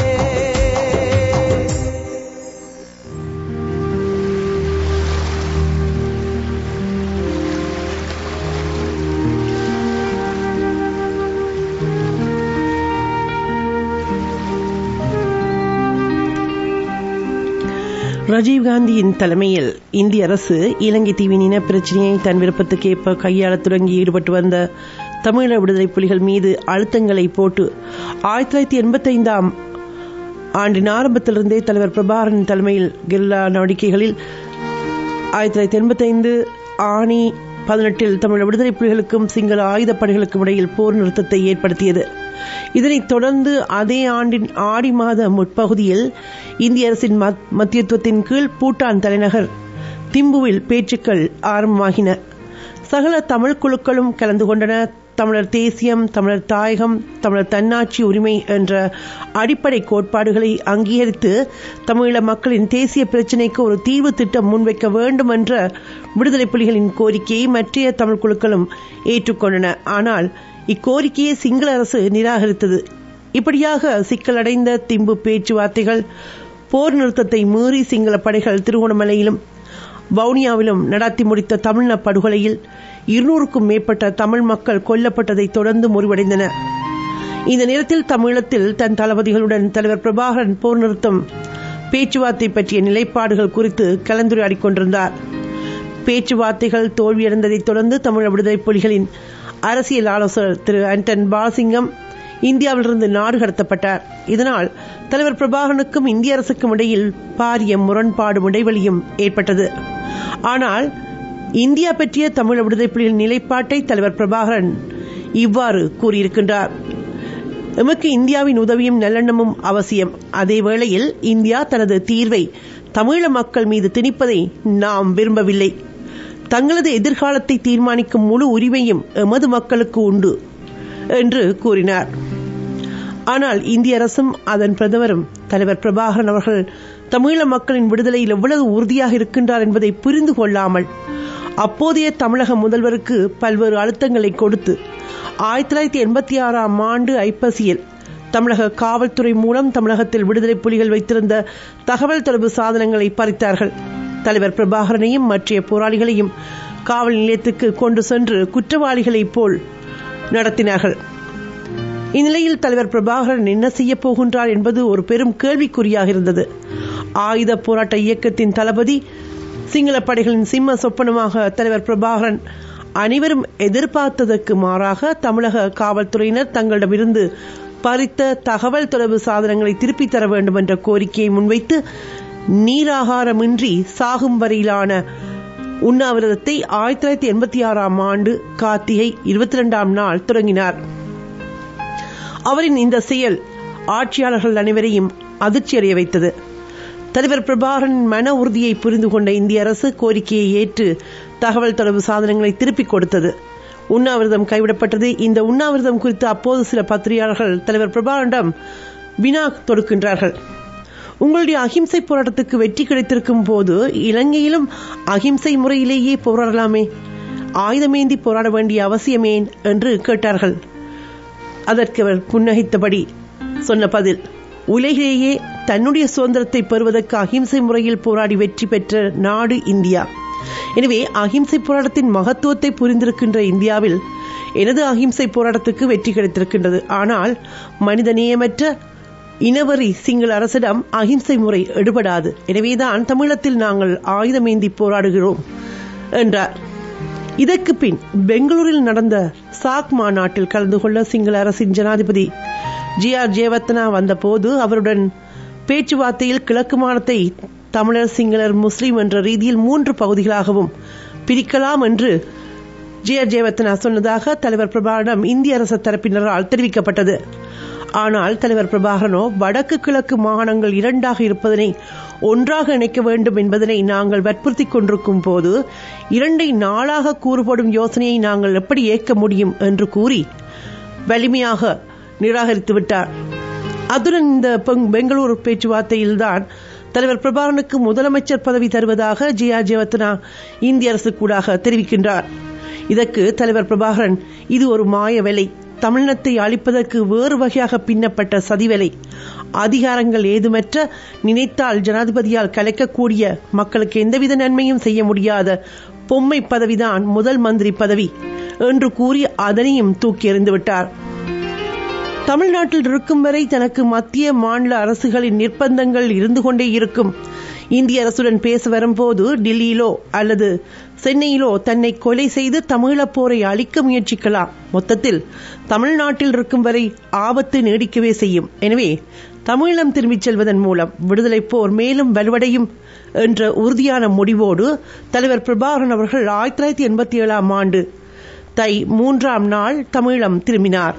ராஜீவ்காந்தியின் தலைமையில் இந்திய அரசு இலங்கை தீவின் இன பிரச்சினையை தன் விருப்பத்துக்கேற்ப கையாளத் தொடங்கி ஈடுபட்டு வந்த தமிழக விடுதலை புலிகள் மீது அழுத்தங்களை போட்டு ஆயிரத்தி தொள்ளாயிரத்தி எண்பத்தைந்தாம் ஆண்டின் ஆரம்பத்திலிருந்தே தலைவர் பிரபாகரன் தலைமையில் கெரில்லா நடவடிக்கைகளில் ஆயிரத்தி தொள்ளாயிரத்தி எண்பத்தைந்து ஆணி பதினெட்டில் தமிழ் விடுதலை புலிகளுக்கும் சிங்கள ஆயுதப்படைகளுக்கும் இடையில் போர் நிறுத்தத்தை ஏற்படுத்தியது இதனைத் தொடர்ந்து அதே ஆண்டின் ஆடி மாத முற்பகுதியில் இந்திய அரசின் மத்- மத்தியத்துவத்தின் கீழ் பூட்டான் தலைநகர் திம்புவில் பேச்சுக்கள் ஆரம்பமாகின சகல தமிழ் குழுக்களும் கலந்து கொண்டன தமிழர் தேசியம் தமிழர் தாயகம் தமிழர் தன்னாட்சி உரிமை என்ற அடிப்படை கோட்பாடுகளை அங்கீகரித்து தமிழீழ மக்களின் தேசிய பிரச்சினைக்கு ஒரு தீர்வு திட்டம் முன்வைக்க வேண்டும் என்ற விடுதலை புலிகளின் கோரிக்கையை மற்றைய தமிழ் குழுக்களும் ஏற்றுக்கொண்டன ஆனால் இக்கோரிக்கையை சிங்கள அரசு நிராகரித்தது இப்படியாக சிக்கலடைந்த திம்பு பேச்சுவார்த்தைகள் போர் நிறுத்தத்தை மீறி சிங்கள படைகள் திருகோணமலையிலும் வவுனியாவிலும் நடத்தி முடித்த தமிழின படுகொலையில் இருநூறுக்கும் மேற்பட்ட தமிழ் மக்கள் கொல்லப்பட்டதைத் தொடர்ந்து முறிவடைந்தன இந்த நேரத்தில் தமிழகத்தில் தன் தளபதிகளுடன் தலைவர் பிரபாகரன் போர் நிறுத்தம் பேச்சுவார்த்தை பற்றிய நிலைப்பாடுகள் குறித்து கலந்துரையாடிக் கொண்டிருந்தார் பேச்சுவார்த்தைகள் தோல்வியடைந்ததைத் தொடர்ந்து தமிழ் விடுதலை புலிகளின் அரசியல் ஆலோசகர் திரு ஆண்டன் பாலசிங்கம் இந்தியாவிலிருந்து நாடு கடத்தப்பட்டார் இதனால் தலைவர் பிரபாகரனுக்கும் இந்திய அரசுக்கும் இடையில் பாரிய முரண்பாடும் இடைவெளியும் ஏற்பட்டது ஆனால் இந்தியா பற்றிய தமிழ் விடுதலை புலிகளின் நிலைப்பாட்டை தலைவர் பிரபாகரன் இவ்வாறு கூறியிருக்கின்றார் எமக்கு இந்தியாவின் உதவியும் நல்லெண்ணமும் அவசியம் அதே வேளையில் இந்தியா தனது தீர்வை தமிழ மக்கள் மீது திணிப்பதை நாம் விரும்பவில்லை தங்களது எதிர்காலத்தை தீர்மானிக்கும் முழு உரிமையும் எமது மக்களுக்கு உண்டு என்று கூறினார் ஆனால் இந்திய அரசும் அதன் பிரதமரும் தலைவர் பிரபாகரன் அவர்கள் தமிழீழ மக்களின் விடுதலையில் எவ்வளவு உறுதியாக இருக்கின்றார் என்பதை புரிந்து கொள்ளாமல் அப்போதைய தமிழக முதல்வருக்கு பல்வேறு அழுத்தங்களை கொடுத்து ஆயிரத்தி தொள்ளாயிரத்தி எண்பத்தி ஆறாம் ஆண்டு ஐப்பசியில் தமிழக காவல்துறை மூலம் தமிழகத்தில் விடுதலை புலிகள் வைத்திருந்த தகவல் தொடர்பு சாதனங்களை பறித்தார்கள் தலைவர் பிரபாகரனையும் மற்றைய போராளிகளையும் காவல் நிலையத்துக்கு கொண்டு சென்று குற்றவாளிகளைப் போல் நடத்தினார்கள் இந்நிலையில் தலைவர் பிரபாகரன் என்ன செய்ய போகின்றார் என்பது ஒரு பெரும் கேள்விக்குறியாக இருந்தது ஆயுத போராட்ட இயக்கத்தின் தளபதி சிங்கள படைகளின் சிம்ம சொப்பனமாக தலைவர் பிரபாகரன் அனைவரும் எதிர்பார்த்ததற்கு மாறாக தமிழக காவல்துறையினர் தங்களிடமிருந்து பறித்த தகவல் தொடர்பு சாதனங்களை திருப்பித் தர வேண்டும் என்ற கோரிக்கையை முன்வைத்து நீராகாரமின்றி சாகும் வரையிலான உண்ணாவிரதத்தை ஆயிரத்தி தொள்ளாயிரத்தி எண்பத்தி ஆறாம் ஆண்டு கார்த்திகை இருபத்தி இரண்டாம் நாள் தொடங்கினார் அவரின் இந்த செயல் ஆட்சியாளர்கள் அனைவரையும் அதிர்ச்சியடைய வைத்தது தலைவர் பிரபாகரனின் மன உறுதியை புரிந்து கொண்ட இந்திய அரசு கோரிக்கையை ஏற்று தகவல் தொடர்பு சாதனங்களை திருப்பிக் கொடுத்தது உண்ணாவிரதம் கைவிடப்பட்டது இந்த உண்ணாவிரதம் குறித்து அப்போது சில பத்திரிகையாளர்கள் தலைவர் பிரபாகரனிடம் வினா தொடுக்கின்றார்கள் உங்களுடைய அகிம்சை போராட்டத்துக்கு வெற்றி கிடைத்திருக்கும் போது இலங்கையிலும் அகிம்சை முறையிலேயே போராடலாமே ஆயுதமேந்தி போராட வேண்டிய அவசியமேன் என்று கேட்டார்கள் அதற்கு அவர் புன்னகைத்தபடி சொன்ன பதில் உலகிலேயே தன்னுடைய சுதந்திரத்தை பெறுவதற்கு அகிம்சை முறையில் போராடி வெற்றி பெற்ற நாடு இந்தியா எனவே அகிம்சை போராட்டத்தின் மகத்துவத்தை புரிந்திருக்கின்ற இந்தியாவில் எனது அகிம்சை போராட்டத்துக்கு வெற்றி கிடைத்திருக்கின்றது ஆனால் மனிதநேயமற்ற இனவரி சிங்கள அரசிடம் அகிம்சை முறை எடுபடாது எனவேதான் தமிழத்தில் நாங்கள் ஆயுதமேந்தி போராடுகிறோம் என்றார் இதற்கு பின் பெங்களூரில் நடந்த சாக் மாநாட்டில் கலந்து கொள்ள சிங்கள அரசின் ஜனாதிபதி ஜி ஆர் ஜெயவர்த்தனா வந்தபோது அவருடன் பேச்சுவார்த்தையில் கிழக்கு மாநிலத்தை தமிழர் சிங்களர் முஸ்லிம் என்ற ரீதியில் மூன்று பகுதிகளாகவும் பிரிக்கலாம் என்று ஜி ஆர் ஜெயவர்த்தனா சொன்னதாக தலைவர் பிரபாகரனிடம் இந்திய அரசு தரப்பினரால் தெரிவிக்கப்பட்டது ஆனால் தலைவர் பிரபாகரனோ வடக்கு கிழக்கு மாகாணங்கள் இரண்டாக இருப்பதனை ஒன்றாக இணைக்க வேண்டும் என்பதனை நாங்கள் வற்புறுத்திக் கொண்டிருக்கும் போது இரண்டை நாளாக கூறுபடும் யோசனையை நாங்கள் எப்படி ஏற்க முடியும் என்று கூறி வலிமையாக நிராகரித்து விட்டார் அதுடன் இந்த பெங்- பெங்களூரு பேச்சுவார்த்தையில்தான் தலைவர் பிரபாகரனுக்கு முதலமைச்சர் பதவி தருவதாக ஜி ஆர் ஜெயவர்த்தனா இந்திய அரசு கூடாக தெரிவிக்கின்றார் இதற்கு தலைவர் பிரபாகரன் இது ஒரு மாய வேலை தமிழினத்தை அழிப்பதற்கு வேறு வகையாக பின்னப்பட்ட சதிவேலை அதிகாரங்கள் ஏதுமற்ற நினைத்தால் ஜனாதிபதியால் கலைக்கக்கூடிய மக்களுக்கு எந்தவித நன்மையும் செய்ய முடியாத பொம்மை பதவிதான் முதல் மந்திரி பதவி என்று கூறி அதனையும் தூக்கி எறிந்து விட்டார் தமிழ்நாட்டில் இருக்கும் வரை தனக்கு மத்திய மாநில அரசுகளின் நிர்பந்தங்கள் இருந்து கொண்டே இருக்கும் இந்திய அரசுடன் பேச வரும்போது டில்லியிலோ அல்லது சென்னையிலோ தன்னை கொலை செய்து தமிழப் போரை அழிக்க முயற்சிக்கலாம் மொத்தத்தில் தமிழ்நாட்டில் இருக்கும் வரை ஆபத்து நீடிக்கவே செய்யும் எனவே தமிழம் திரும்பிச் செல்வதன் மூலம் விடுதலை போர் மேலும் வலுவடையும் என்ற உறுதியான முடிவோடு தலைவர் பிரபாகரன் அவர்கள் ஆயிரத்தி தொள்ளாயிரத்தி எண்பத்தி ஏழாம் ஆண்டு தை மூன்றாம் நாள் தமிழம் திரும்பினார்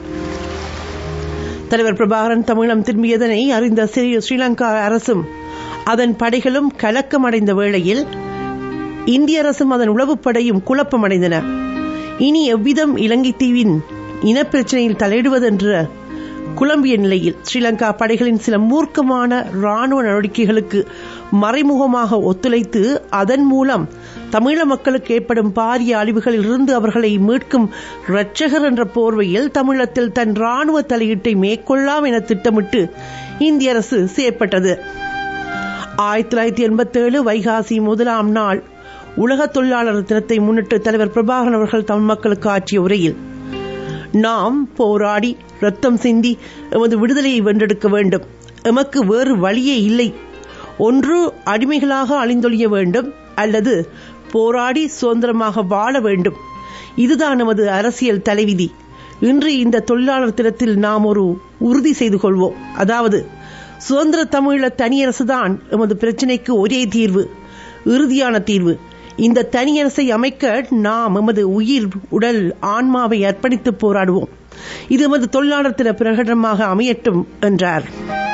தலைவர் பிரபாகரன் தமிழம் திரும்பியதனை அறிந்த ஸ்ரீ- ஸ்ரீலங்கா அரசும் அதன் படைகளும் கலக்கமடைந்த வேளையில் இந்திய அரசும் அதன் உளவுப்படையும் குழப்பமடைந்தன இனி எவ்விதம் இலங்கை தீவின் இனப்பிரச்சனையில் தலையிடுவதென்ற குழம்பிய நிலையில் ஸ்ரீலங்கா படைகளின் சில மூர்க்கமான ராணுவ நடவடிக்கைகளுக்கு மறைமுகமாக ஒத்துழைத்து அதன் மூலம் தமிழக மக்களுக்கு ஏற்படும் பாரிய அழிவுகளிலிருந்து அவர்களை மீட்கும் இரட்சகர் என்ற போர்வையில் தமிழத்தில் தன் ராணுவ தலையீட்டை மேற்கொள்ளலாம் என திட்டமிட்டு இந்திய அரசு செயற்பட்டது ஆயிரத்தி தொள்ளாயிரத்தி எண்பத்தி ஏழு வைகாசி முதலாம் நாள் உலக தொழிலாளர் தினத்தை முன்னிட்டு தலைவர் பிரபாகரன் அவர்கள் தமிழ் மக்களுக்கு ஆற்றிய உரையில் நாம் போராடி ரத்தம் சிந்தி எமது விடுதலையை வென்றெடுக்க வேண்டும் எமக்கு வேறு வழியே இல்லை ஒன்று அடிமைகளாக அழிந்தொழிய வேண்டும் அல்லது போராடி சுதந்திரமாக வாழ வேண்டும் இதுதான் நமது அரசியல் தலைவிதி இன்று இந்த தொழிலாளர் தினத்தில் நாம் ஒரு உறுதி செய்து கொள்வோம் அதாவது சுதந்திர தமிழீழ தனியரசுதான் எமது பிரச்சினைக்கு ஒரே தீர்வு இறுதியான தீர்வு இந்த தனியரசை அமைக்க நாம் எமது உயிர் உடல் ஆன்மாவை அர்ப்பணித்து போராடுவோம் இது எமது தொழிலாளர் தின பிரகடனமாக அமையட்டும் என்றார்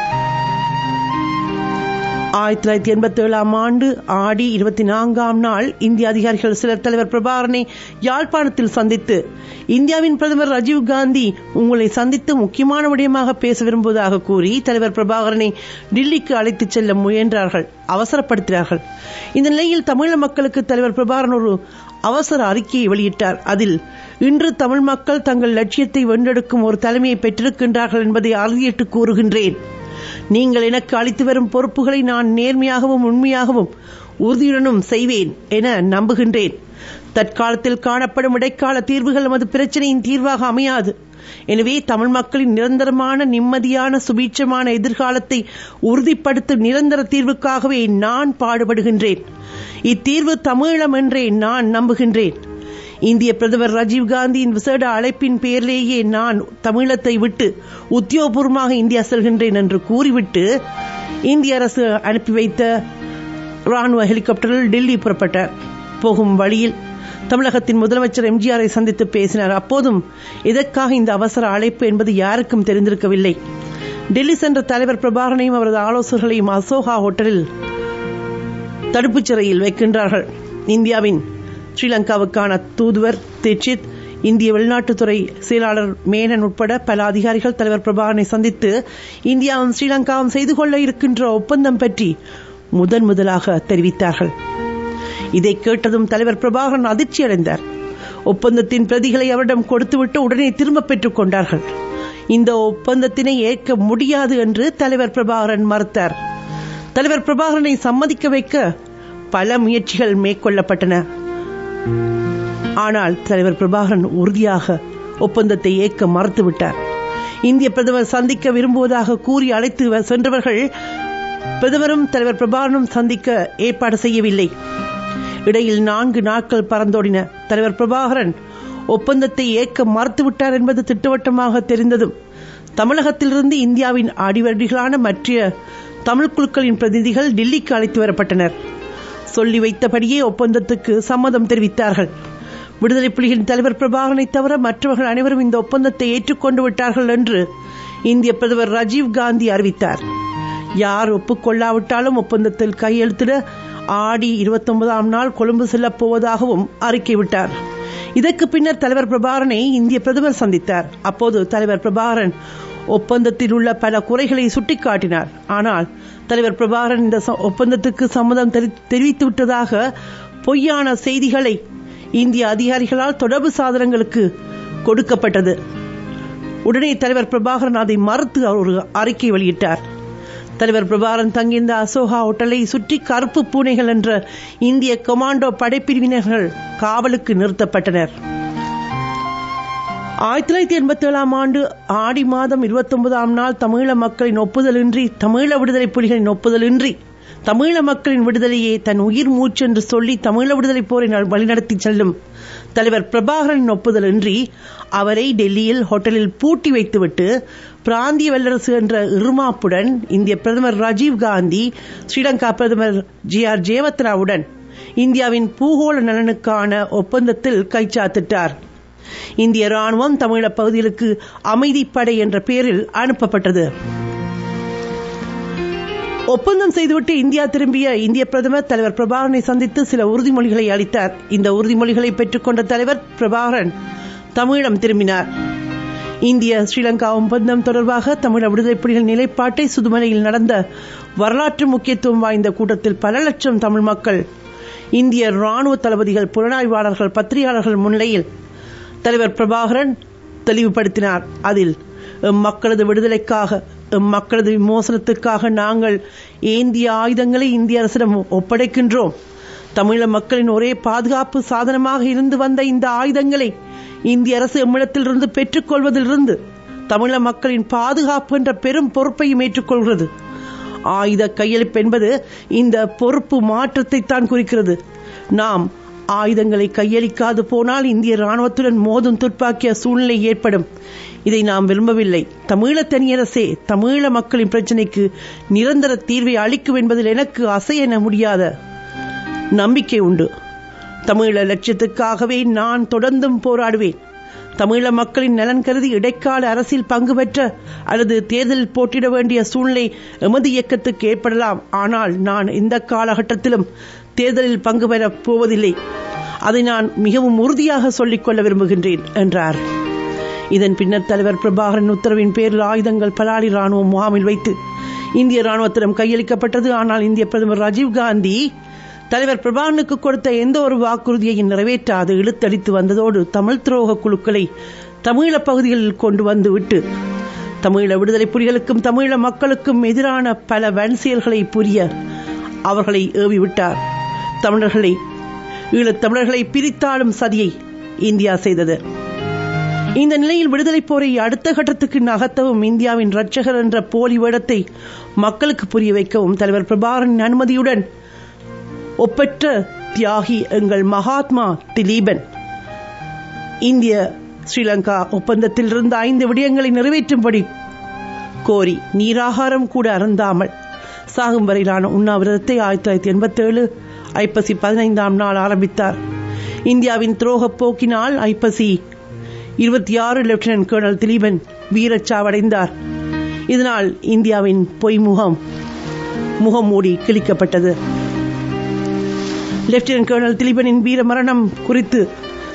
ஆயிரத்தி தொள்ளாயிரத்தி எண்பத்தி ஏழாம் ஆண்டு ஆடி இருபத்தி நான்காம் நாள் இந்திய அதிகாரிகள் சிலர் தலைவர் பிரபாகரனை யாழ்ப்பாணத்தில் சந்தித்து இந்தியாவின் பிரதமர் ராஜீவ் காந்தி உங்களை சந்தித்து முக்கியமான விடயமாக பேச விரும்புவதாக கூறி தலைவர் பிரபாகரனை டில்லிக்கு அழைத்துச் செல்ல முயன்றார்கள் அவசரப்படுத்தினார்கள் இந்த நிலையில் தமிழக மக்களுக்கு தலைவர் பிரபாகரன் ஒரு அவசர அறிக்கையை வெளியிட்டார் அதில் இன்று தமிழ் மக்கள் தங்கள் லட்சியத்தை வென்றெடுக்கும் ஒரு தலைமையை பெற்றிருக்கின்றார்கள் என்பதை அறுதியிட்டு கூறுகின்றேன் நீங்கள் எனக்கு அளித்து வரும் பொறுப்புகளை நான் நேர்மையாகவும் உண்மையாகவும் உறுதியுடனும் செய்வேன் என நம்புகின்றேன் தற்காலத்தில் காணப்படும் இடைக்கால தீர்வுகள் நமது பிரச்சனையின் தீர்வாக அமையாது எனவே தமிழ் மக்களின் நிரந்தரமான நிம்மதியான சுபீட்சமான எதிர்காலத்தை உறுதிப்படுத்தும் நிரந்தர தீர்வுக்காகவே நான் பாடுபடுகின்றேன் இத்தீர்வு தமிழம் என்றே நான் நம்புகின்றேன் இந்திய பிரதமர் ராஜீவ் காந்தியின் விசேட அழைப்பின் பேரிலேயே நான் தமிழத்தை விட்டு உத்தியோகபூர்வமாக இந்தியா செல்கின்றேன் என்று கூறிவிட்டு இந்திய அரசு அனுப்பி வைத்த ராணுவ ஹெலிகாப்டரில் டெல்லி புறப்பட்டார் போகும் வழியில் தமிழகத்தின் முதலமைச்சர் எம்ஜிஆரை சந்தித்து பேசினார் அப்போதும் எதற்காக இந்த அவசர அழைப்பு என்பது யாருக்கும் தெரிந்திருக்கவில்லை டெல்லி சென்ற தலைவர் பிரபாகரனையும் அவரது ஆலோசகர்களையும் அசோகா ஹோட்டலில் தடுப்புச் சிறையில் வைக்கின்றார்கள் இந்தியாவின் ஸ்ரீலங்காவுக்கான தூதுவர் தீட்சித் இந்திய வெளிநாட்டுத்துறை செயலாளர் மேனன் உட்பட பல அதிகாரிகள் தலைவர் பிரபாகரனை சந்தித்து இந்தியாவும் ஸ்ரீலங்காவும் செய்து கொள்ள இருக்கின்ற ஒப்பந்தம் பற்றி முதன் முதலாக தெரிவித்தார்கள் இதை கேட்டதும் தலைவர் பிரபாகரன் அதிர்ச்சி அடைந்தார் ஒப்பந்தத்தின் பிரதிகளை அவரிடம் கொடுத்துவிட்டு உடனே திரும்ப பெற்றுக் கொண்டார்கள் இந்த ஒப்பந்தத்தினை ஏற்க முடியாது என்று தலைவர் பிரபாகரன் மறுத்தார் தலைவர் பிரபாகரனை சம்மதிக்க வைக்க பல முயற்சிகள் மேற்கொள்ளப்பட்டன ஆனால் தலைவர் பிரபாகரன் உறுதியாக ஒப்பந்தத்தை ஏற்க மறுத்துவிட்டார் இந்திய பிரதமர் சந்திக்க விரும்புவதாக கூறி அழைத்து சென்றவர்கள் பிரதமரும் தலைவர் பிரபாகரனும் சந்திக்க ஏற்பாடு செய்யவில்லை இடையில் நான்கு நாட்கள் பறந்தோடின தலைவர் பிரபாகரன் ஒப்பந்தத்தை ஏற்க மறுத்துவிட்டார் என்பது திட்டவட்டமாக தெரிந்ததும் தமிழகத்திலிருந்து இந்தியாவின் அடிவடிகளான மற்ற தமிழ் குழுக்களின் பிரதிநிதிகள் டெல்லிக்கு அழைத்து வரப்பட்டனர் சொல்லி வைத்தபடியே ஒப்பந்தத்துக்கு சம்மதம் தெரிவித்தார்கள் விடுதலை புலிகளின் தலைவர் பிரபாகரனை தவிர மற்றவர்கள் அனைவரும் இந்த ஒப்பந்தத்தை ஏற்றுக்கொண்டு விட்டார்கள் என்று இந்திய பிரதமர் ராஜீவ் காந்தி அறிவித்தார் யார் ஒப்புக்கொள்ளாவிட்டாலும் ஒப்பந்தத்தில் கையெழுத்திட ஆடி இருபத்தொன்பதாம் நாள் கொழும்பு செல்லப் போவதாகவும் அறிக்கை விட்டார் இதற்கு பின்னர் தலைவர் பிரபாகரனை இந்திய பிரதமர் சந்தித்தார் அப்போது தலைவர் பிரபாகரன் ஒப்பந்தத்தில் உள்ள பல குறைகளை சுட்டிக்காட்டினார் ஆனால் தலைவர் பிரபாகரன் இந்த ஒப்பந்தத்துக்கு சம்மதம் தெரிவித்து விட்டதாக பொய்யான செய்திகளை இந்திய அதிகாரிகளால் தொடர்பு சாதனங்களுக்கு கொடுக்கப்பட்டது உடனே தலைவர் பிரபாகரன் அதை மறுத்து ஒரு அறிக்கை வெளியிட்டார் தலைவர் பிரபாகரன் தங்கியிருந்த அசோகா ஹோட்டலை சுற்றி கருப்பு பூனைகள் என்ற இந்திய கமாண்டோ படைப்பிரிவினர்கள் காவலுக்கு நிறுத்தப்பட்டனர் ஆயிரத்தி தொள்ளாயிரத்தி எண்பத்தி ஏழாம் ஆண்டு ஆடி மாதம் இருபத்தி ஒன்பதாம் நாள் தமிழ மக்களின் ஒப்புதலின்றி தமிழ விடுதலை புலிகளின் ஒப்புதலின்றி தமிழ மக்களின் விடுதலையே தன் உயிர் மூச்சு என்று சொல்லி தமிழ விடுதலை போரை வழிநடத்தி செல்லும் தலைவர் பிரபாகரனின் ஒப்புதலின்றி அவரை டெல்லியில் ஹோட்டலில் பூட்டி வைத்துவிட்டு பிராந்திய வல்லரசு என்ற இருமாப்புடன் இந்திய பிரதமர் ராஜீவ் காந்தி ஸ்ரீலங்கா பிரதமர் ஜி ஆர் ஜெயவத்ராவுடன் இந்தியாவின் பூகோள நலனுக்கான ஒப்பந்தத்தில் கைச்சாத்திட்டார் இந்திய ராணுவம் தமிழ பகுதிகளுக்கு அமைதிப்படை என்ற பெயரில் அனுப்பப்பட்டது ஒப்பந்தம் செய்துவிட்டு இந்தியா திரும்பிய இந்திய பிரதமர் தலைவர் பிரபாகரனை சந்தித்து சில உறுதிமொழிகளை அளித்தார் இந்த உறுதிமொழிகளை பெற்றுக்கொண்ட தலைவர் பிரபாகரன் தமிழம் திரும்பினார் இந்திய ஸ்ரீலங்கா ஒப்பந்தம் தொடர்பாக தமிழ விடுதலை புலிகள் நிலைப்பாட்டை சுதுமலையில் நடந்த வரலாற்று முக்கியத்துவம் வாய்ந்த கூட்டத்தில் பல லட்சம் தமிழ் மக்கள் இந்திய ராணுவ தளபதிகள் புலனாய்வாளர்கள் பத்திரிகையாளர்கள் முன்னிலையில் தலைவர் பிரபாகரன் தெளிவுபடுத்தினார் அதில் மக்களது விடுதலைக்காக மக்களது விமோசனத்துக்காக நாங்கள் ஏந்திய ஆயுதங்களை இந்திய அரசிடம் ஒப்படைக்கின்றோம் தமிழ மக்களின் ஒரே பாதுகாப்பு சாதனமாக இருந்து வந்த இந்த ஆயுதங்களை இந்திய அரசு எம்மிடத்திலிருந்து பெற்றுக்கொள்வதிலிருந்து தமிழ மக்களின் பாதுகாப்பு என்ற பெரும் பொறுப்பையும் ஏற்றுக்கொள்கிறது ஆயுத கையெழுப்பு என்பது இந்த பொறுப்பு மாற்றத்தை தான் குறிக்கிறது நாம் ஆயுதங்களை கையளிக்காது போனால் இந்திய ராணுவத்துடன் மோதும் துப்பாக்கிய சூழ்நிலை ஏற்படும் இதை நாம் விரும்பவில்லை தமிழ தனியரசே தமிழ மக்களின் பிரச்சனைக்கு நிரந்தர தீர்வை அளிக்கும் என்பதில் எனக்கு அசையென முடியாத நம்பிக்கை உண்டு தமிழ லட்சியத்துக்காகவே நான் தொடர்ந்தும் போராடுவேன் தமிழ மக்களின் நலன் கருதி இடைக்கால அரசியல் பங்கு பெற்ற அல்லது தேர்தலில் போட்டியிட வேண்டிய சூழ்நிலை எமது இயக்கத்துக்கு ஏற்படலாம் ஆனால் நான் இந்த காலகட்டத்திலும் தேர்தலில் பங்கு பெறப் போவதில்லை அதை நான் மிகவும் உறுதியாக சொல்லிக்கொள்ள விரும்புகின்றேன் என்றார் இதன் பின்னர் தலைவர் பிரபாகரன் உத்தரவின் பேரில் ஆயுதங்கள் பலாலி ராணுவ முகாமில் வைத்து இந்திய ராணுவத்திடம் கையளிக்கப்பட்டது ஆனால் இந்திய பிரதமர் ராஜீவ் காந்தி தலைவர் பிரபாகரனுக்கு கொடுத்த எந்த ஒரு வாக்குறுதியையும் நிறைவேற்றாது இழுத்தடித்து வந்ததோடு தமிழ் துரோக குழுக்களை தமிழ பகுதிகளில் கொண்டு வந்து விட்டு தமிழ விடுதலை புலிகளுக்கும் தமிழ மக்களுக்கும் எதிரான பல வன் செயல்களை புரிய அவர்களை ஏவிவிட்டார் தமிழர்களை ஈழத் தமிழர்களை பிரித்தாளும் சதியை இந்தியா செய்தது இந்த நிலையில் விடுதலை போரை அடுத்த கட்டத்துக்கு நகர்த்தவும் இந்தியாவின் ரட்சகர் என்ற போலி வேடத்தை மக்களுக்கு புரிய வைக்கவும் தலைவர் பிரபாகரனின் அனுமதியுடன் ஒப்பற்ற தியாகி எங்கள் மகாத்மா திலீபன் இந்திய ஸ்ரீலங்கா ஒப்பந்தத்தில் இருந்த ஐந்து விடயங்களை நிறைவேற்றும்படி கோரி நீராகாரம் கூட அருந்தாமல் சாகும் வரையிலான உண்ணாவிரதத்தை ஆயிரத்தி தொள்ளாயிரத்தி எண்பத்தி ஏழு ஐப்பசி பதினைந்தாம் நாள் ஆரம்பித்தார் இந்தியாவின் துரோக போக்கினால் ஐப்பசி இருபத்தி ஆறு லெப்டினன்ட் கர்னல் திலீபன் வீரச்சாவடைந்தார் இதனால் இந்தியாவின் பொய்முகம் முகமூடி கிழிக்கப்பட்டது லெப்டினன்ட் கர்னல் திலீபனின் வீர மரணம் குறித்து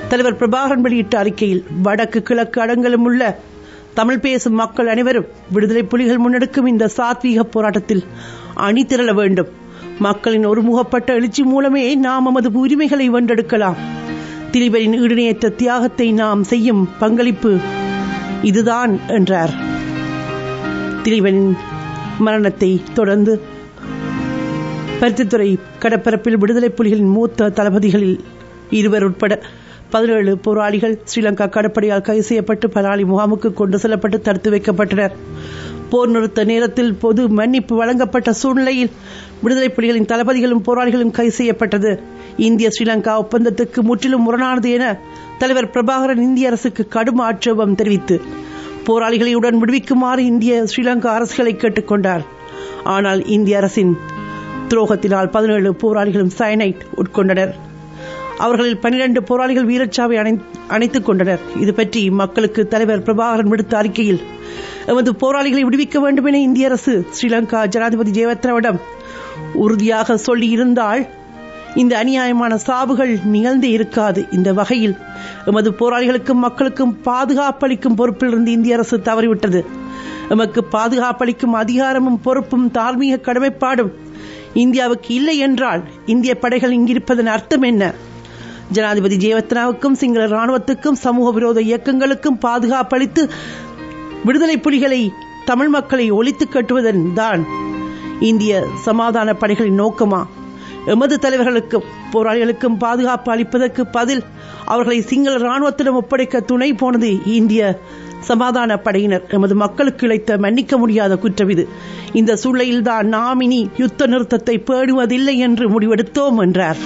தலைவர் பிரபாகரன் வெளியிட்ட அறிக்கையில் வடக்கு கிழக்கு அடங்கலும் உள்ள தமிழ் பேசும் மக்கள் அனைவரும் விடுதலை புலிகள் முன்னெடுக்கும் இந்த சாத்வீக போராட்டத்தில் அணி திரள வேண்டும் மக்களின் ஒருமுகப்பட்ட எழுச்சி மூலமே நாம் நமது உரிமைகளை வென்றெடுக்கலாம் திலீபரின் ஈடுணையற்ற தியாகத்தை நாம் செய்யும் பங்களிப்பு இதுதான் என்றார் திலீபனின் மரணத்தை தொடர்ந்து பருத்தித்துறை கடற்பரப்பில் விடுதலை புலிகளின் மூத்த தளபதிகளில் இருவர் உட்பட பதினேழு போராளிகள் ஸ்ரீலங்கா கடற்படையால் கைது செய்யப்பட்டு பலாலி முகாமுக்கு கொண்டு செல்லப்பட்டு தடுத்து வைக்கப்பட்டனர் போர் நிறுத்த நேரத்தில் பொது மன்னிப்பு வழங்கப்பட்ட சூழ்நிலையில் விடுதலை புலிகளின் தளபதிகளும் போராளிகளும் கைது செய்யப்பட்டது இந்திய ஸ்ரீலங்கா ஒப்பந்தத்துக்கு முற்றிலும் முரணானது என தலைவர் பிரபாகரன் இந்திய அரசுக்கு கடும் ஆட்சேபம் தெரிவித்து போராளிகளை உடன் விடுவிக்குமாறு இந்திய ஸ்ரீலங்கா அரசுகளை கேட்டுக்கொண்டார் ஆனால் இந்திய அரசின் துரோகத்தினால் பதினேழு போராளிகளும் சயனைட் உட்கொண்டனர் அவர்களில் பனிரெண்டு போராளிகள் வீரச்சாவை அணை அணைத்துக் கொண்டனர் இது பற்றி மக்களுக்கு தலைவர் பிரபாகரன் விடுத்த அறிக்கையில் எமது போராளிகளை விடுவிக்க வேண்டும் என இந்திய அரசு ஸ்ரீலங்கா ஜனாதிபதி ஜெயவர்த்தனாவிடம் உறுதியாக சொல்லியிருந்தால் இந்த அநியாயமான சாவுகள் நிகழ்ந்தே இருக்காது இந்த வகையில் எமது போராளிகளுக்கும் மக்களுக்கும் பாதுகாப்பளிக்கும் பொறுப்பிலிருந்து இந்திய அரசு தவறிவிட்டது எமக்கு பாதுகாப்பளிக்கும் அதிகாரமும் பொறுப்பும் தார்மீக கடமைப்பாடும் இந்தியாவுக்கு இல்லை என்றால் இந்திய படைகள் இங்கிருப்பதன் அர்த்தம் என்ன ஜனாதிபதி ஜெயவர்த்தனாவுக்கும் சிங்கள ராணுவத்துக்கும் சமூக விரோத இயக்கங்களுக்கும் பாதுகாப்பளித்து விடுதலை புலிகளை தமிழ் மக்களை ஒழித்து கட்டுவதன் தான் இந்திய சமாதான படைகளின் நோக்கமா எமது தலைவர்களுக்கும் போராளிகளுக்கும் பாதுகாப்பு அளிப்பதற்கு பதில் அவர்களை சிங்கள ராணுவத்திடம் ஒப்படைக்க துணை போனது இந்திய சமாதான படையினர் எமது மக்களுக்கு இழைத்த மன்னிக்க முடியாத குற்றம் இது இந்த சூழ்நிலையில்தான் நாம் இனி யுத்த நிறுத்தத்தை பேணுவதில்லை என்று முடிவெடுத்தோம் என்றார்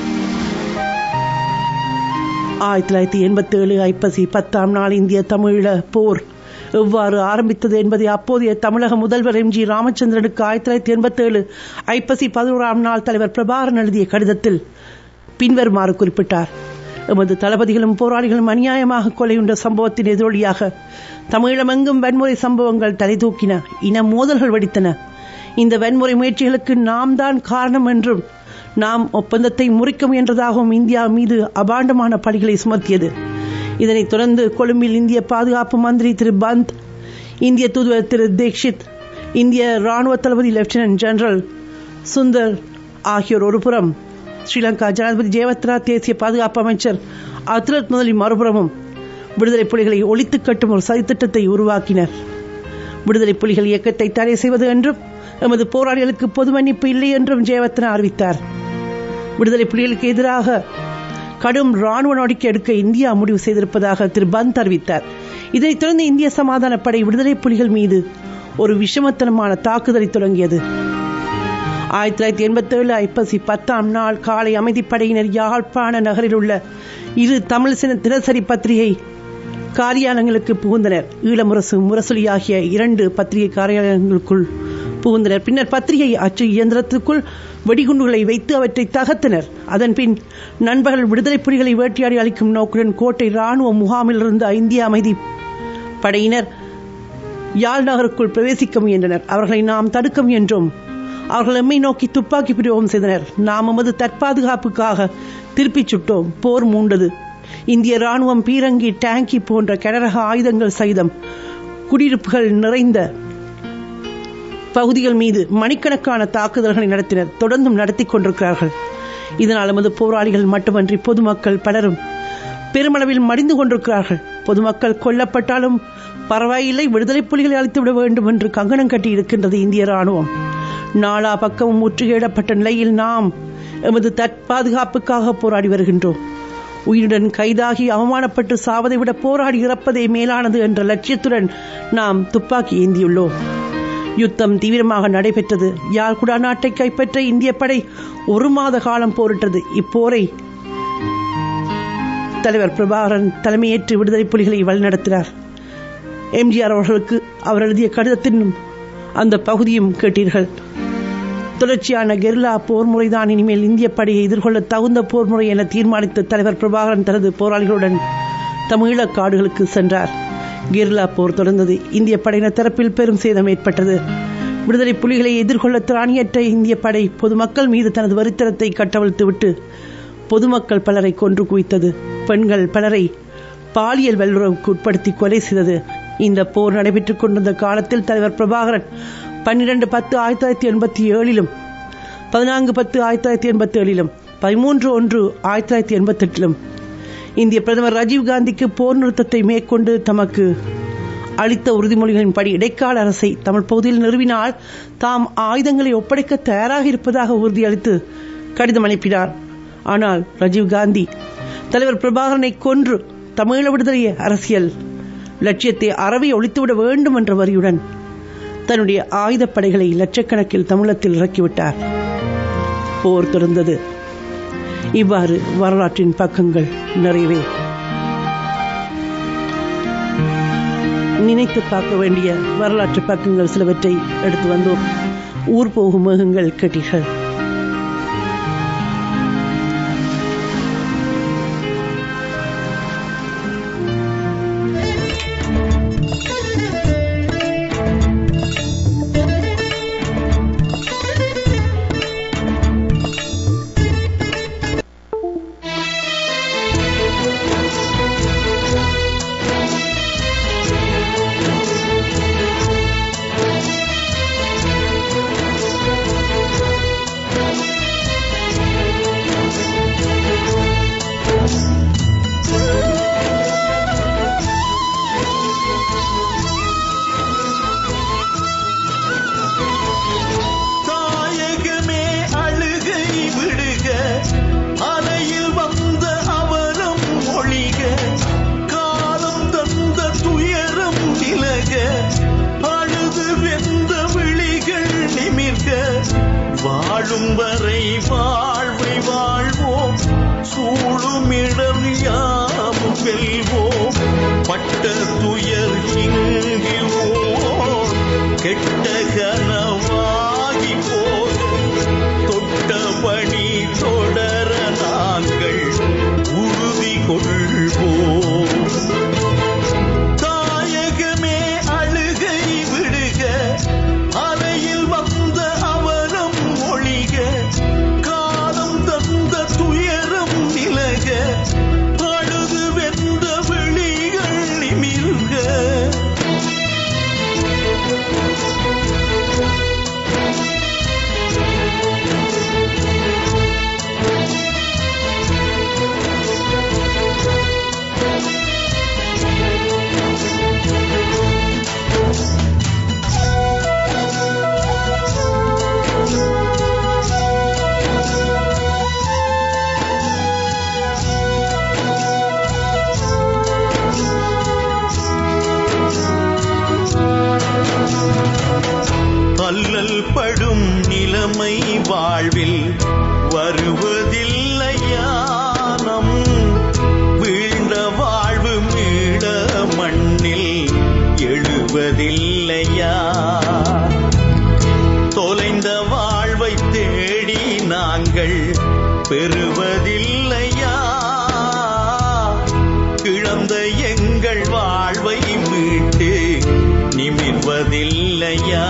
ஆயிரத்தி தொள்ளாயிரத்தி எண்பத்தி ஏழு ஐப்பசி பத்தாம் நாள் இந்திய தமிழீழ போர் எவ்வாறு ஆரம்பித்தது என்பதை அப்போதைய தமிழக முதல்வர் எம் ஜி ராமச்சந்திரனுக்கு ஆயிரத்தி தொள்ளாயிரத்தி எண்பத்தி ஏழு ஐப்பசி பதினோராம் நாள் தலைவர் பிரபாகரன் எழுதிய கடிதத்தில் பின்வருமாறு குறிப்பிட்டார் எமது தளபதிகளும் போராளிகளும் அநியாயமாக கொலையுண்ட சம்பவத்தின் எதிரொலியாக தமிழமெங்கும் வன்முறை சம்பவங்கள் தலை தூக்கின இன மோதல்கள் வெடித்தன இந்த வன்முறை முயற்சிகளுக்கு நாம் தான் காரணம் என்றும் நாம் ஒப்பந்தத்தை முறிக்க முயன்றதாகவும் இந்தியா மீது அபாண்டமான பழிகளை சுமத்தியது இதனைத் தொடர்ந்து கொழும்பில் இந்திய பாதுகாப்பு மந்திரி திரு பந்த் இந்திய தூதுவர் திரு தீக்ஷித் இந்திய ராணுவ தளபதி லெப்டினன்ட் ஜெனரல் சுந்தர் ஆகியோர் ஒருபுறம் ஸ்ரீலங்கா ஜனாதிபதி ஜெயவர்த்தனா தேசிய பாதுகாப்பு அமைச்சர் அத்ரத் முதலி மறுபுறமும் விடுதலை புலிகளை ஒழித்து கட்டும் ஒரு சதித்திட்டத்தை உருவாக்கினர் விடுதலை புலிகள் இயக்கத்தை தடை செய்வது என்றும் எமது போராளிகளுக்கு பொது மன்னிப்பு இல்லை என்றும் ஜெயவர்த்தனா அறிவித்தார் விடுதலை புலிகளுக்கு எதிராக கடும் ராணுவ நடவடிக்கை எடுக்க இந்தியா முடிவு செய்திருப்பதாக திரு பந்த் அறிவித்தார் இதனைத் தொடர்ந்து இந்திய சமாதான படை விடுதலை புலிகள் மீது ஒரு விஷமத்தனமான தாக்குதலை தொடங்கியது ஆயிரத்தி தொள்ளாயிரத்தி எண்பத்தி ஏழு ஐப்பசி பத்தாம் நாள் காலை அமைதிப்படையினர் யாழ்ப்பாண நகரில் உள்ள இரு தமிழ் சின தினசரி பத்திரிகை காரியாலயங்களுக்கு புகுந்தனர் ஈழமுரசு முரசொலி ஆகிய இரண்டு பத்திரிகை காரியாலயங்களுக்குள் புகுந்தனர் பின்னர் பத்திரிகை அச்சு இயந்திரத்துக்குள் வெடிகுண்டுகளை வைத்து அவற்றை தகர்த்தனர் அதன்பின் நண்பர்கள் விடுதலை புலிகளை வேட்டையாடி அளிக்கும் நோக்குடன் கோட்டை ராணுவ முகாமில் இருந்த இந்திய அமைதி படையினர் யாழ் நகருக்குள் பிரவேசிக்க முயன்றனர் அவர்களை நாம் தடுக்க முயன்றோம் அவர்கள் எம்மை நோக்கி துப்பாக்கி பிரயோகம் செய்தனர் நாம் எமது தற்பாதுகாப்புக்காக திருப்பிச் சுட்டோம் போர் மூண்டது இந்திய ராணுவம் பீரங்கி டேங்கி போன்ற கனரக ஆயுதங்கள் சகிதம் குடியிருப்புகள் நிறைந்த பகுதிகள் மீது மணிக்கணக்கான தாக்குதல்களை நடத்தினர் தொடர்ந்தும் நடத்தி கொண்டிருக்கிறார்கள் இதனால் எமது போராளிகள் மட்டுமன்றி பொதுமக்கள் பலரும் பெருமளவில் மடிந்து கொண்டிருக்கிறார்கள் பொதுமக்கள் கொல்லப்பட்டாலும் பரவாயில்லை விடுதலை புலிகளை அழித்துவிட வேண்டும் என்று கங்கணம் கட்டி இருக்கின்றது இந்திய ராணுவம் நாலா பக்கமும் முற்றுகையிடப்பட்ட நிலையில் நாம் எமது தற்பாதுகாப்புக்காக போராடி வருகின்றோம் உயிருடன் கைதாகி அவமானப்பட்டு சாவதை விட போராடி இறப்பதே மேலானது என்ற லட்சியத்துடன் நாம் துப்பாக்கி ஏந்தியுள்ளோம் யுத்தம் தீவிரமாக நடைபெற்றது யாழ்குடா நாட்டை கைப்பற்ற இந்திய படை ஒரு மாத காலம் போரிட்டது இப்போரை தலைவர் பிரபாகரன் தலைமையேற்று விடுதலை புலிகளை வழிநடத்தினார் எம்ஜிஆர் அவர்களுக்கு அவர் எழுதிய கடிதத்தின் அந்த பகுதியும் கேட்டீர்கள் தொடர்ச்சியான கெர்லா போர் முறைதான் இனிமேல் இந்திய படையை எதிர்கொள்ள தகுந்த போர் முறை என தீர்மானித்த தலைவர் பிரபாகரன் தனது போராளிகளுடன் தமிழீழ காடுகளுக்கு சென்றார் கெர்லா போர் தொடர்ந்தது இந்திய படையினர் தரப்பில் பெரும் சேதம் ஏற்பட்டது விடுதலை புலிகளை எதிர்கொள்ள திராணியற்ற இந்திய படை பொதுமக்கள் மீது தனது வரித்தனத்தை கட்டவிழ்த்துவிட்டு பொதுமக்கள் பலரை கொன்று குவித்தது பெண்கள் பலரை பாலியல் வல்லுறவுக்கு உட்படுத்தி கொலை செய்தது இந்த போர் நடைபெற்றுக் கொண்டிருந்த காலத்தில் தலைவர் பிரபாகரன் பன்னிரண்டு பத்து ஆயிரத்தி தொள்ளாயிரத்தி எண்பத்தி ஏழிலும் பதினான்கு பத்து ஆயிரத்தி தொள்ளாயிரத்தி எண்பத்தி ஏழிலும் பதிமூன்று ஒன்று ஆயிரத்தி தொள்ளாயிரத்தி எண்பத்தி எட்டிலும் இந்திய பிரதமர் ராஜீவ் காந்திக்கு போர் நிறுத்தத்தை மேற்கொண்டு தமக்கு அளித்த உறுதிமொழிகளின்படி இடைக்கால அரசை தமிழ் பகுதியில் நிறுவினால் தாம் ஆயுதங்களை ஒப்படைக்க தயாராக இருப்பதாக உறுதியளித்து கடிதம் அனுப்பினார் ஆனால் ராஜீவ் காந்தி தலைவர் பிரபாகரனை கொன்று தமிழ விடுதலை அரசியல் லட்சியத்தை அறவை ஒழித்துவிட வேண்டும் என்ற வரியுடன் தன்னுடைய ஆயுதப்படைகளை லட்சக்கணக்கில் தமிழத்தில் இறக்கிவிட்டார் போர் தொடர்ந்தது இவ்வாறு வரலாற்றின் பக்கங்கள் நிறைவே நினைத்து பார்க்க வேண்டிய வரலாற்று பக்கங்கள் சிலவற்றை எடுத்து வந்தோம் ஊர் போகும் மேகங்கள் கேட்டீர்கள் தாயகமே அழுகை விடுக அலையில் வந்த அவலம் ஒழிக காலம் தந்த துயரம் விலக அழுது வெந்த விழிகள் நிமிர்க வாழும் வரை வாழ்வை வாழ்வோம் சூழும் இடம் யாவும் வெல்வோம் பட்ட துயர் இங்கு ஓர் கெட்ட கனவாகி போக தொட்டபடி தொடர நாங்கள் உறுதி கொள்வோம் தாயகமே அழுகை விடுக அலையில் வந்த அவலம் ஒழிக காலம் தந்த துயரம் விலக அழுது வெந்த விழிகள் நிமிர்க அல்லல் படும் நிலைமை வாழ்வில் வருவதில்லையா நம் வீழ்ந்த வாழ்வு மீள மண்ணில் எழுவதில்லையா தொலைந்த வாழ்வை தேடி நாங்கள் பெறுவதில்லையா இழந்த எங்கள் வாழ்வை மீட்டு நிமிர்வதில்லையா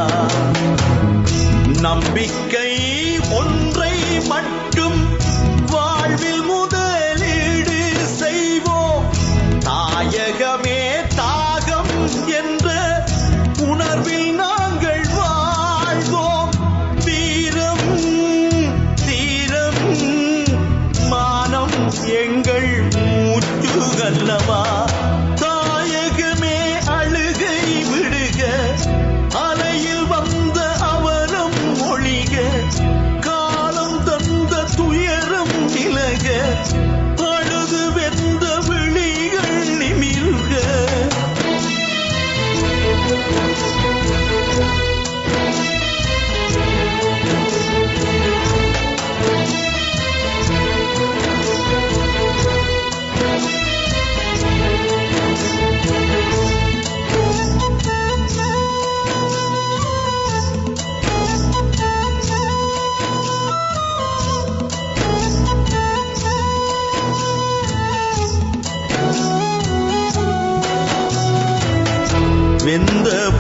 நம்பிக்கை ஒன்றை மட்டும் வாழ்வில் முதலீடு செய்வோம் தாயகமே தாகம் என்ற உணர்வில் நாங்கள் வாழ்வோம் வீரம் தீரம் மானம் எங்கள் மூச்சு அல்லவா தாயகமே அழுகை விடுக அலையில் வந்த அவலம் ஒழிக காலம் தந்த துயரம் விலக அழுது வெந்த விழிகள் நிமிர்க வெந்த